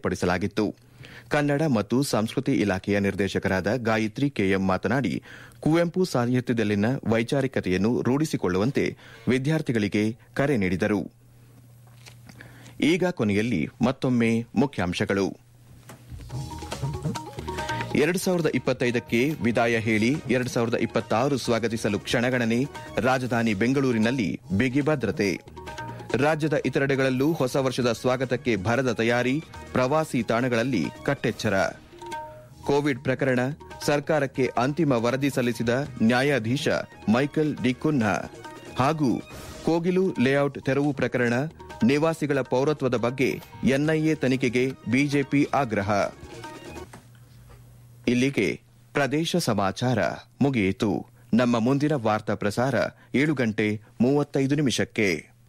ಪಡಿಸಲಾಗಿತ್ತು ಕನ್ನಡ ಮತ್ತು ಸಂಸ್ಕೃತಿ ಇಲಾಖೆಯ ನಿರ್ದೇಶಕರಾದ ಗಾಯತ್ರಿ ಕೆಎಂ ಮಾತನಾಡಿ ಕುವೆಂಪು ಸಾಹಿತ್ಯದಲ್ಲಿನ ವೈಚಾರಿಕತೆಯನ್ನು ರೂಢಿಸಿಕೊಳ್ಳುವಂತೆ ವಿದ್ಯಾರ್ಥಿಗಳಿಗೆ ಕರೆ ನೀಡಿದರು ಈಗ ಕೊನೆಯಲ್ಲಿ ಮತ್ತೊಮ್ಮೆ ಮುಖ್ಯಾಂಶಗಳು ಎರಡು ಸಾವಿರದ ಇಪ್ಪತ್ತೈದಕ್ಕೆ ವಿದಾಯ ಹೇಳಿ ಎರಡು ಸಾವಿರದ ಇಪ್ಪತ್ತಾರು ಸ್ವಾಗತಿಸಲು ಕ್ಷಣಗಣನೆ ರಾಜಧಾನಿ ಬೆಂಗಳೂರಿನಲ್ಲಿ ಬಿಗಿ ಭದ್ರತೆ ರಾಜ್ಯದ ಇತರೆಡೆಗಳಲ್ಲೂ ಹೊಸ ವರ್ಷದ ಸ್ವಾಗತಕ್ಕೆ ಭರದ ತಯಾರಿ ಪ್ರವಾಸಿ ತಾಣಗಳಲ್ಲಿ ಕಟ್ಟೆಚ್ಚರ ಕೋವಿಡ್ ಪ್ರಕರಣ ಸರ್ಕಾರಕ್ಕೆ ಅಂತಿಮ ವರದಿ ಸಲ್ಲಿಸಿದ ನ್ಯಾಯಾಧೀಶ ಮೈಕಲ್ ಡಿಕುನ್ಹಾ ಹಾಗೂ ಕೋಗಿಲು ಲೇಔಟ್ ತೆರವು ಪ್ರಕರಣ ನಿವಾಸಿಗಳ ಪೌರತ್ವದ ಬಗ್ಗೆ ಎನ್ಐಎ ತನಿಖೆಗೆ ಬಿಜೆಪಿ ಆಗ್ರಹ ಇಲ್ಲಿಗೆ ಪ್ರದೇಶ ಸಮಾಚಾರ ಮುಗಿಯಿತು ನಮ್ಮ ಮುಂದಿನ ವಾರ್ತಾ ಪ್ರಸಾರ ಏಳು ಗಂಟೆ ಮೂವತ್ತೈದು ನಿಮಿಷಕ್ಕೆ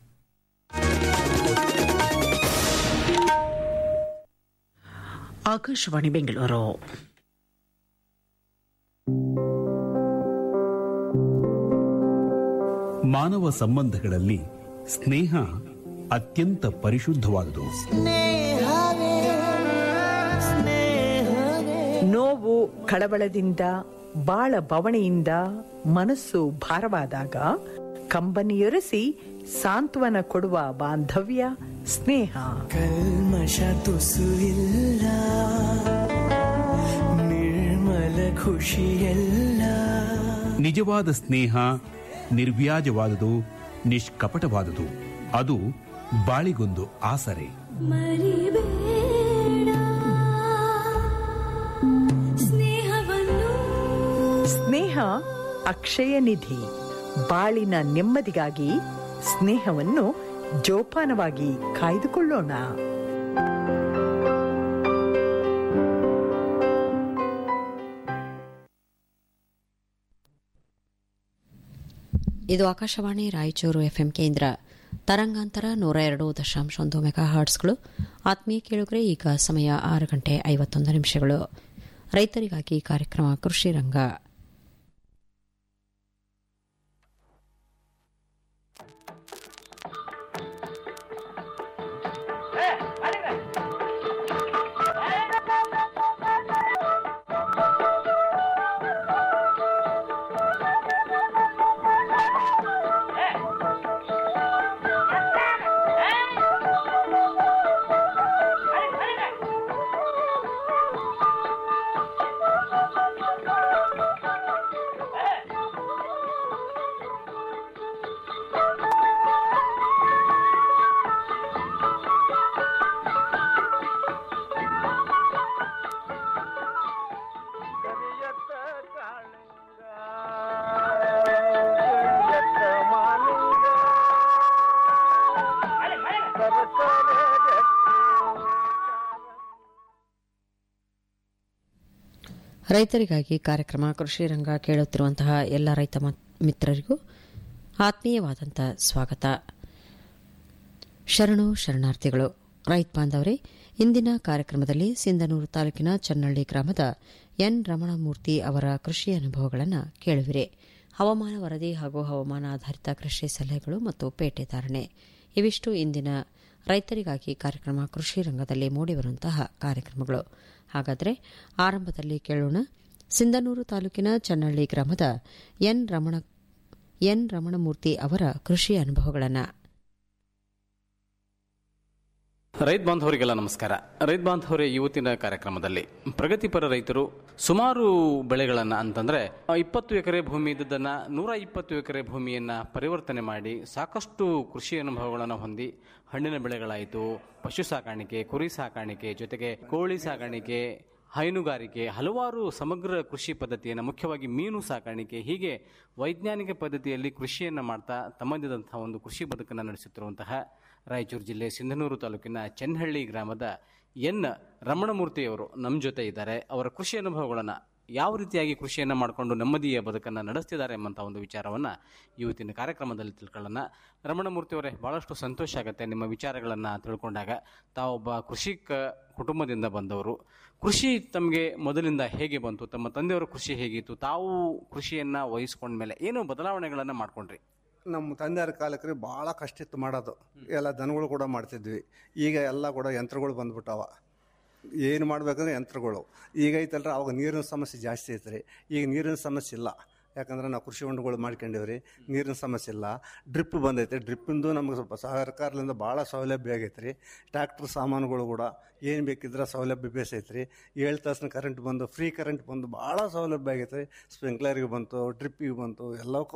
ಆಕಾಶವಾಣಿ ಬೆಂಗಳೂರು ಮಾನವ ಸಂಬಂಧಗಳಲ್ಲಿ ಸ್ನೇಹ ಅತ್ಯಂತ ಪರಿಶುದ್ಧವಾದುದು ನೋವು ಕಳವಳದಿಂದ ಬಾಳ ಬವಣೆಯಿಂದ ಮನಸ್ಸು ಭಾರವಾದಾಗ ಕಂಬನಿಯೊರೆಸಿ ಸಾಂತ್ವನ ಕೊಡುವ ಬಾಂಧವ್ಯ ಸ್ನೇಹ ಕಲ್ಮಶ ತುಸು ಇಲ್ಲ ನಿರ್ಮಲ ಖುಷಿಯಲ್ಲ ನಿಜವಾದ ಸ್ನೇಹ ನಿರ್ವ್ಯಾಜವಾದುದು ನಿಷ್ಕಪಟವಾದುದು ಅದು ಬಾಳಿಗೊಂದು ಆಸರೆ ಮರಿಬೇಡ ಸ್ನೇಹವನ್ನು ಸ್ನೇಹ ಅಕ್ಷಯ ನಿಧಿ ಬಾಳಿನ ನೆಮ್ಮದಿಗಾಗಿ ಸ್ನೇಹವನ್ನು ಜೋಪಾನವಾಗಿ ಕಾಯ್ದುಕೊಳ್ಳೋಣ ಇದು ಆಕಾಶವಾಣಿ ರಾಯಚೂರು ಎಫ್ಎಂ ಕೇಂದ್ರ ತರಂಗಾಂತರ ನೂರ ಎರಡು ದಶಾಂಶ ಒಂದು ಮೆಗಾ ಹರ್ಟ್ಸ್ಗಳು ಆತ್ಮೀಯ ಕೇಳುಗರೆ ಈಗ ಸಮಯ ಆರು ಗಂಟೆ ಐವತ್ತೊಂದು ನಿಮಿಷಗಳು ರೈತರಿಗಾಗಿ ಕಾರ್ಯಕ್ರಮ ಕೃಷಿ ರಂಗ ರೈತರಿಗಾಗಿ ಕಾರ್ಯಕ್ರಮ ಕೃಷಿ ರಂಗ ಕೇಳುತ್ತಿರುವಂತಹ ಎಲ್ಲ ರೈತ ಮ- ಮಿತ್ರರಿಗೂ ಆತ್ಮೀಯವಾದಂಥ ಸ್ವಾಗತ ಶರಣು ಶರಣಾರ್ಥಿಗಳು ರೈತ ಬಾಂಧವರೇ ಇಂದಿನ ಕಾರ್ಯಕ್ರಮದಲ್ಲಿ ಸಿಂಧನೂರು ತಾಲೂಕಿನ ಚನ್ನಳ್ಳಿ ಗ್ರಾಮದ ಎನ್ ರಮಣಮೂರ್ತಿ ಅವರ ಕೃಷಿ ಅನುಭವಗಳನ್ನು ಕೇಳುವಿರಿ ಹವಾಮಾನ ವರದಿ ಹಾಗೂ ಹವಾಮಾನ ಆಧಾರಿತ ಕೃಷಿ ಸಲಹೆಗಳು ಮತ್ತು ಪೇಟೆ ಧಾರಣೆ ಇವಿಷ್ಟು ಇಂದಿನ ರೈತರಿಗಾಗಿ ಕಾರ್ಯಕ್ರಮ ಕೃಷಿ ರಂಗದಲ್ಲಿ ಮೂಡಿಬರುವಂತಹ ಕಾರ್ಯಕ್ರಮಗಳು ಹಾಗಾದರೆ ಆರಂಭದಲ್ಲಿ ಕೇಳೋಣ ಸಿಂಧನೂರು ತಾಲೂಕಿನ ಚನ್ನಳ್ಳಿ ಗ್ರಾಮದ ಎನ್ ರಮಣ ಎನ್ ರಮಣಮೂರ್ತಿ ಅವರ ಕೃಷಿ ಅನುಭವಗಳನ್ನು ರೈತ ಬಾಂಧವರಿಗೆಲ್ಲ ನಮಸ್ಕಾರ ರೈತ ಬಾಂಧವರೇ ಇವತ್ತಿನ ಕಾರ್ಯಕ್ರಮದಲ್ಲಿ ಪ್ರಗತಿಪರ ರೈತರು ಸುಮಾರು ಬೆಳೆಗಳನ್ನು ಅಂತಂದ್ರೆ ಆ, ಇಪ್ಪತ್ತು ಎಕರೆ ಭೂಮಿ ಇದ್ದದನ್ನ ನೂರ ಇಪ್ಪತ್ತು ಎಕರೆ ಭೂಮಿಯನ್ನ ಪರಿವರ್ತನೆ ಮಾಡಿ ಸಾಕಷ್ಟು ಕೃಷಿ ಅನುಭವಗಳನ್ನು ಹೊಂದಿ ಹಣ್ಣಿನ ಬೆಳೆಗಳಾಯಿತು ಪಶು ಸಾಕಾಣಿಕೆ ಕುರಿ ಸಾಕಾಣಿಕೆ ಜೊತೆಗೆ ಕೋಳಿ ಸಾಕಾಣಿಕೆ ಹೈನುಗಾರಿಕೆ ಹಲವಾರು ಸಮಗ್ರ ಕೃಷಿ ಪದ್ಧತಿಯನ್ನು ಮುಖ್ಯವಾಗಿ ಮೀನು ಸಾಕಾಣಿಕೆ ಹೀಗೆ ವೈಜ್ಞಾನಿಕ ಪದ್ಧತಿಯಲ್ಲಿ ಕೃಷಿಯನ್ನು ಮಾಡ್ತಾ ತಮ್ಮದಿದಂತಹ ಒಂದು ಕೃಷಿ ಬದುಕನ್ನು ನಡೆಸುತ್ತಿರುವಂತಹ ರಾಯಚೂರು ಜಿಲ್ಲೆ ಸಿಂಧನೂರು ತಾಲೂಕಿನ ಚೆನ್ನಹಳ್ಳಿ ಗ್ರಾಮದ ಎನ್ ರಮಣಮೂರ್ತಿಯವರು ನಮ್ಮ ಜೊತೆ ಇದ್ದಾರೆ ಅವರ ಕೃಷಿ ಅನುಭವಗಳನ್ನು ಯಾವ ರೀತಿಯಾಗಿ ಕೃಷಿಯನ್ನು ಮಾಡಿಕೊಂಡು ನೆಮ್ಮದಿಯ ಬದುಕನ್ನು ನಡೆಸ್ತಿದ್ದಾರೆ ಎಂಬಂಥ ಒಂದು ವಿಚಾರವನ್ನು ಇವತ್ತಿನ ಕಾರ್ಯಕ್ರಮದಲ್ಲಿ ತಿಳ್ಕೊಳ್ಳೋಣ ರಮಣಮೂರ್ತಿಯವರೇ ಭಾಳಷ್ಟು ಸಂತೋಷ ಆಗುತ್ತೆ ನಿಮ್ಮ ವಿಚಾರಗಳನ್ನು ತಿಳ್ಕೊಂಡಾಗ ತಾವೊಬ್ಬ ಕೃಷಿಕ ಕುಟುಂಬದಿಂದ ಬಂದವರು ಕೃಷಿ ತಮಗೆ ಮೊದಲಿಂದ ಹೇಗೆ ಬಂತು ತಮ್ಮ ತಂದೆಯವರ ಕೃಷಿ ಹೇಗಿತ್ತು ತಾವು ಕೃಷಿಯನ್ನು ವಹಿಸ್ಕೊಂಡ್ಮೇಲೆ ಏನು ಬದಲಾವಣೆಗಳನ್ನು ಮಾಡ್ಕೊಂಡ್ರಿ ನಮ್ಮ ತಂದೆಯವ್ರ ಕಾಲಕ್ಕೆ ರೀ ಭಾಳ ಕಷ್ಟ ಇತ್ತು ಮಾಡೋದು ಎಲ್ಲ ದನಗಳು ಕೂಡ ಮಾಡ್ತಿದ್ವಿ ಈಗ ಎಲ್ಲ ಕೂಡ ಯಂತ್ರಗಳು ಬಂದ್ಬಿಟ್ಟವ ಏನು ಮಾಡ್ಬೇಕಂದ್ರೆ ಯಂತ್ರಗಳು ಈಗ ಐತಲ್ರ ಅವಾಗ ನೀರಿನ ಸಮಸ್ಯೆ ಜಾಸ್ತಿ ಐತ್ರಿ ಈಗ ನೀರಿನ ಸಮಸ್ಯೆ ಇಲ್ಲ ಯಾಕಂದ್ರೆ ನಾವು ಕೃಷಿ ಹೊಂಡಗಳು ಮಾಡ್ಕೊಂಡಿವ್ರಿ ನೀರಿನ ಸಮಸ್ಯೆ ಇಲ್ಲ ಡ್ರಿಪ್ ಬಂದೈತೆ ಡ್ರಿಪ್ಪಿಂದು ನಮ್ಗೆ ಸ್ವಲ್ಪ ಸರ್ಕಾರದಿಂದ ಭಾಳ ಸೌಲಭ್ಯ ಆಗೈತೆ ರೀ ಟ್ಯಾಕ್ಟ್ರ್ ಸಾಮಾನುಗಳು ಕೂಡ ಏನು ಬೇಕಿದ್ರೆ ಸೌಲಭ್ಯ ಬೇಸೈತೆ ರೀ ಏಳು ತಾಸಿನ ಕರೆಂಟ್ ಬಂದು ಫ್ರೀ ಕರೆಂಟ್ ಬಂದು ಭಾಳ ಸೌಲಭ್ಯ ಆಗೈತೆ ರೀ ಸ್ಪ್ರಿಂಕ್ಲರ್ಗೆ ಬಂತು ಡ್ರಿಪ್ಪಿಗೆ ಬಂತು ಎಲ್ಲಕ್ಕೂ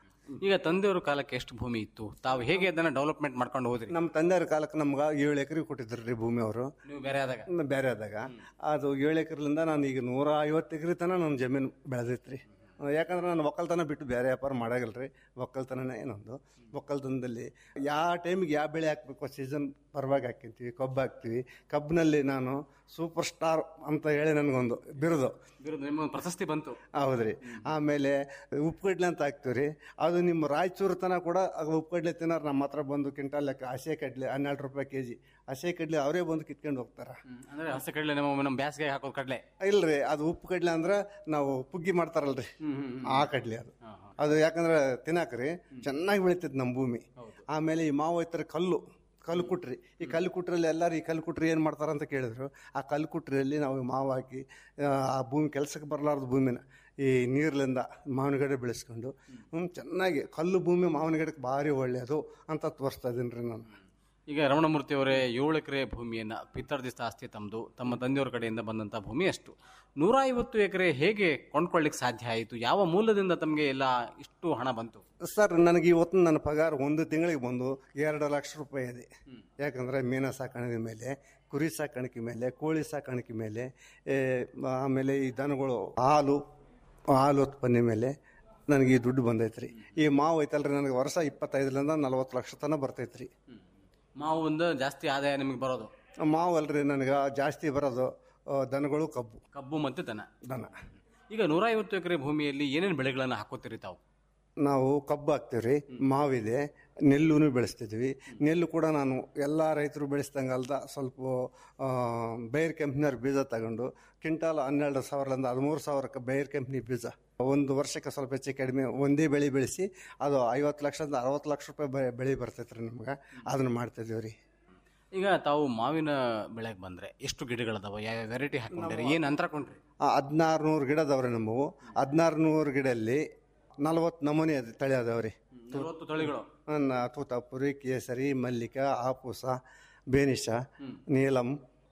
ಈಗ ತಂದೆಯವ್ರ ಕಾಲಕ್ಕೆ ಎಷ್ಟು ಭೂಮಿ ಇತ್ತು ತಾವು ಹೇಗೆ ಅದನ್ನ ಡೆವಲಪ್ಮೆಂಟ್ ಮಾಡ್ಕೊಂಡು ಹೋದ್ರಿ ನಮ್ಮ ತಂದೆಯವ್ರ ಕಾಲಕ್ಕೆ ನಮ್ಗೆ ಏಳು ಎಕರೆ ಕೊಟ್ಟಿದ್ರು ರೀ ಭೂಮಿ ಅವರು ನೀವು ಬೇರೆ ಆದಾಗ ಬೇರೆ ಆದಾಗ ಅದು ಏಳು ಎಕರೆಲಿಂದ ನಾನು ಈಗ ನೂರ ಐವತ್ತು ಎಕರೆ ತನಕ ನನ್ನ ಜಮೀನು ಬೆಳೆದೈತ್ರಿ ಯಾಕಂದ್ರೆ ನಾನು ಒಕ್ಕಲ್ತನ ಬಿಟ್ಟು ಬೇರೆ ವ್ಯಾಪಾರ ಮಾಡಾಗಲ್ಲ ರೀ ಒಕ್ಕಲ್ತನನೇ ನಂದು ಒಕ್ಕಲ್ತನದಲ್ಲಿ ಯಾವ ಟೈಮಿಗೆ ಯಾವ ಬೆಳೆ ಹಾಕಬೇಕು ಸೀಸನ್ ಪರವಾಗಿ ಹಾಕಿರ್ತೀವಿ ಕಬ್ಬು ಹಾಕ್ತೀವಿ ಕಬ್ಬಿನಲ್ಲಿ ನಾನು ಸೂಪರ್ ಸ್ಟಾರ್ ಅಂತ ಹೇಳಿ ನನಗೊಂದು ಬಿರುದು ವಿರುದ್ಧ ನಿಮ್ಮ ಒಂದು ಪ್ರಶಸ್ತಿ ಬಂತು ಹೌದ್ರಿ ಆಮೇಲೆ ಉಪ್ಪುಗಡ್ಲೆ ಅಂತ ಹಾಕ್ತೀವಿ ರೀ ಅದು ನಿಮ್ಮ ರಾಯಚೂರು ತನಕ ಕೂಡ ಉಪ್ಪುಗಡ್ಲೆ ತಿನ್ನೋರು ನಮ್ಮ ಹತ್ರ ಬಂದು ಕ್ವಿಂಟಾಲ್ ಲೆಕ್ಕ ಹಸೆ ಕಡ್ಲೆ ಹನ್ನೆರಡು ರೂಪಾಯಿ ಕೆ ಜಿ ಹಸೆ ಕಡ್ಲೆ ಅವರೇ ಬಂದು ಕಿತ್ಕೊಂಡು ಹೋಗ್ತಾರೆ ಅಂದ್ರೆ ಹಸ ಕಡಲೆ ನಮ್ಮ ನಮ್ಮ ಬ್ಯಾಸ್ಗೆ ಹಾಕೋದು ಕಡಲೆ ಇಲ್ರಿ ಅದು ಉಪ್ಪು ಕಡ್ಲೆ ಅಂದ್ರೆ ನಾವು ಪುಗ್ಗಿ ಮಾಡ್ತಾರಲ್ರಿ ಆ ಕಡ್ಲೆ ಅದು ಅದು ಯಾಕಂದ್ರೆ ತಿನ್ನಾಕ್ರಿ ಚೆನ್ನಾಗಿ ಬೆಳಿತೈತಿ ನಮ್ಮ ಭೂಮಿ ಆಮೇಲೆ ಈ ಮಾವು ಐತರ ಕಲ್ಲು ಕಲ್ಲು ಕುಟ್ರಿ ಈ ಕಲ್ಲು ಕುಟ್ರಲ್ಲಿ ಎಲ್ಲರೂ ಈ ಕಲ್ಲು ಕುಟ್ರಿ ಏನು ಮಾಡ್ತಾರ ಅಂತ ಕೇಳಿದ್ರು ಆ ಕಲ್ಲು ಕುಟ್ರಿಯಲ್ಲಿ ನಾವು ಮಾವು ಹಾಕಿ ಆ, ಆ ಭೂಮಿ ಕೆಲಸಕ್ಕೆ ಬರಲಾರ್ದು ಭೂಮಿನ ಈ ನೀರ್ಲಿಂದ ಮಾವಿನ ಗಿಡ ಬೆಳೆಸ್ಕೊಂಡು ಹ್ಮ್, ಚೆನ್ನಾಗಿ ಕಲ್ಲು ಭೂಮಿ ಮಾವಿನ ಗಿಡಕ್ಕೆ ಭಾರಿ ಒಳ್ಳೆಯದು ಅಂತ ತೋರಿಸ್ತಾ ಇದೀನಿ ರೀ ನಾನು ಈಗ ರಮಣಮೂರ್ತಿ ಅವರೇ ಏಳು ಎಕರೆ ಭೂಮಿಯನ್ನ ಪಿತ್ತರ್ದಿಸ್ತ ಆಸ್ತಿ ತಮ್ಮದು ತಮ್ಮ ತಂದೆಯವರ ಕಡೆಯಿಂದ ಬಂದಂತ ಭೂಮಿ ಅಷ್ಟು ನೂರ ಐವತ್ತು ಎಕರೆ ಹೇಗೆ ಕೊಂಡ್ಕೊಳ್ಳಿಕ್ ಸಾಧ್ಯ ಆಯಿತು ಯಾವ ಮೂಲದಿಂದ ತಮಗೆ ಎಲ್ಲ ಇಷ್ಟು ಹಣ ಬಂತು ಸರ್ ನನಗೆ ಇವತ್ತು ನನ್ನ ಪಗಾರ ಒಂದು ತಿಂಗಳಿಗೆ ಬಂದು ಎರಡು ಲಕ್ಷ ರೂಪಾಯಿ ಇದೆ ಯಾಕಂದರೆ ಮೀನ ಸಾಕಾಣಿಕೆ ಮೇಲೆ ಕುರಿ ಸಾಕಾಣಿಕೆ ಮೇಲೆ ಕೋಳಿ ಸಾಕಾಣಿಕೆ ಮೇಲೆ ಏ, ಆಮೇಲೆ ಈ ದನಗಳು ಹಾಲು ಹಾಲು ಉತ್ಪನ್ನ ಮೇಲೆ ನನಗೆ ಈ ದುಡ್ಡು ಬಂದೈತ್ರಿ ಈ ಮಾವು ಐತಲ್ರಿ ನನಗೆ ವರ್ಷ ಇಪ್ಪತ್ತೈದರಿಂದ ನಲ್ವತ್ತು ಲಕ್ಷ ತನಕ ಬರ್ತೈತ್ರಿ ಮಾವು ಒಂದು ಜಾಸ್ತಿ ಆದಾಯ ನಿಮಗೆ ಬರೋದು ಮಾವು ಅಲ್ರಿ ನನಗೆ ಜಾಸ್ತಿ ಬರೋದು ಆ, ದನಗಳು ಕಬ್ಬು ಕಬ್ಬು ಮತ್ತು ದನ ದನ ಈಗ ನೂರ ಐವತ್ತು ಎಕರೆ ಭೂಮಿಯಲ್ಲಿ ಏನೇನು ಬೆಳೆಗಳನ್ನು ಹಾಕೋತೀರಿ ತಾವು ನಾವು ಕಬ್ಬು ಹಾಕ್ತೀವ್ರಿ ಮಾವಿದೆ ನೆಲ್ಲೂ ಬೆಳೆಸ್ತಿದ್ವಿ ನೆಲ್ಲು ಕೂಡ ನಾನು ಎಲ್ಲ ರೈತರು ಬೆಳೆಸ್ದಂಗಲ್ದ ಸ್ವಲ್ಪ ಆ, ಬೈರ್ ಕಂಪ್ನಿಯವ್ರ ಬೀಜ ತಗೊಂಡು ಕ್ವಿಂಟಾಲ್ ಹನ್ನೆರಡು ಸಾವಿರದಿಂದ ಹದಿಮೂರು ಸಾವಿರಕ್ಕೆ ಬೈರ್ ಕಂಪ್ನಿ ಬೀಜ ಒಂದು ವರ್ಷಕ್ಕೆ ಸ್ವಲ್ಪ ಹೆಚ್ಚು ಕಡಿಮೆ ಒಂದೇ ಬೆಳೆ ಬೆಳೆಸಿ ಅದು ಐವತ್ತು ಲಕ್ಷದಿಂದ ಅರವತ್ತು ಲಕ್ಷ ರೂಪಾಯಿ ಬೆ- ಬೆಳೆ ಬರ್ತೈತೆ ರೀ ನಮ್ಗೆ ಅದನ್ನ ಮಾಡ್ತಿದ್ದೀವಿ ರೀ ಈಗ ತಾವು ಮಾವಿನ ಬೆಳೆಗೆ ಬಂದ್ರೆ ಎಷ್ಟು ಗಿಡಗಳದಾವ ಯಾವ ವೆರೈಟಿ ಹಾಕೊಂಡಿರಿ ಏನು ಅಂತರ ಕೊಂಡ್ರಿ ಹದಿನಾರು ನೂರು ಗಿಡ ಅದಾವ್ರಿ ನಮ್ಮವು ಹದಿನಾರು ನೂರು ಗಿಡಲ್ಲಿ ನಲ್ವತ್ತು ನಮೂನೆ ಅದ- ತಳಿ ಅದಾವ್ರಿ ನಲವತ್ತು ತಳಿಗಳು ನ- ತೂತಾಪುರಿ ಕೇಸರಿ ಮಲ್ಲಿಕ ಆಪೂಸ ಬೇನಿಷ ನೀಲಂ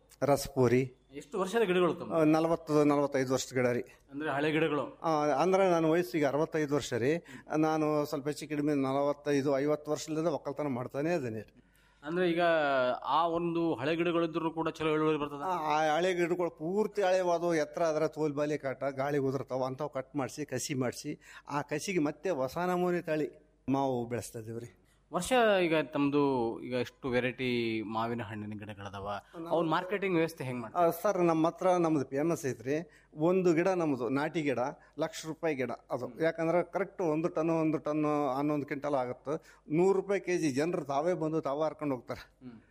ರಸಪೂರಿ ಎಷ್ಟು ವರ್ಷದ ಗಿಡಗಳು ತಮ್ಮ ನಲವತ್ತು ನಲವತ್ತೈದು ವರ್ಷದ ಗಿಡ ರೀ ಅಂದ್ರೆ ಹಳೆ ಗಿಡಗಳು ಆ, ಅಂದ್ರೆ ನಾನು ವಯಸ್ಸಿಗೆ ಅರವತ್ತೈದು ವರ್ಷ ರೀ ನಾನು ಸ್ವಲ್ಪ ಹೆಚ್ಚು ಕಡಿಮೆ ನಲವತ್ತೈದು ಐವತ್ತು ವರ್ಷದಿಂದ ಒಕ್ಕಲ್ತನ ಮಾಡ್ತಾನೆ ಇದ್ದೀನಿ ರೀ ಅಂದ್ರೆ ಈಗ ಆ ಒಂದು ಹಳೆ ಗಿಡಗಳಿದ್ರು ಕೂಡ ಚಲೋ ಇಳುವರಿ ಬರ್ತದ ಆ ಆ ಹಳೆ ಗಿಡಗಳು ಪೂರ್ತಿ ಹಳೆವಾದವು ಎತ್ತರ ಅದರ ತೋಲ್ ಬಾಲಿ ಕಾಟ ಗಾಳಿ ಉದುರ್ತಾವ ಅಂಥವು ಕಟ್ ಮಾಡಿಸಿ ಕಸಿ ಮಾಡಿಸಿ ಆ ಕಸಿಗೆ ಮತ್ತೆ ಹೊಸ ನಮೂನೆ ತಳಿ ಮಾವು ಬೆಳೆಸ್ತಾ ಇದೀವಿ ರೀ ವರ್ಷ ಈಗ ತಮ್ದು ಈಗ ಎಷ್ಟು ವೆರೈಟಿ ಮಾವಿನ ಹಣ್ಣಿನ ಗಿಡಗಳದಾವ ಅವ್ನ ಮಾರ್ಕೆಟಿಂಗ್ ವ್ಯವಸ್ಥೆ ಹೆಂಗ್ ಮಾಡ್ತಾರೆ ಆ, ಸರ್ ನಮ್ಮ ಹತ್ರ ನಮ್ದು ಫೇಮಸ್ ಐತ್ರಿ ಒಂದು ಗಿಡ ನಮ್ಮದು ನಾಟಿ ಗಿಡ ಲಕ್ಷ ರೂಪಾಯಿ ಗಿಡ ಅದು ಯಾಕಂದ್ರೆ ಕರೆಕ್ಟ್ ಒಂದು ಟನ್ ಒಂದು ಟನ್ ಹನ್ನೊಂದು ಕ್ವಿಂಟಲ್ ಆಗುತ್ತೆ ನೂರು ರೂಪಾಯಿ ಕೆ ಜಿ ಜನರು ತಾವೇ ಬಂದು ತಾವೇ ಹರ್ಕೊಂಡು ಹೋಗ್ತಾರೆ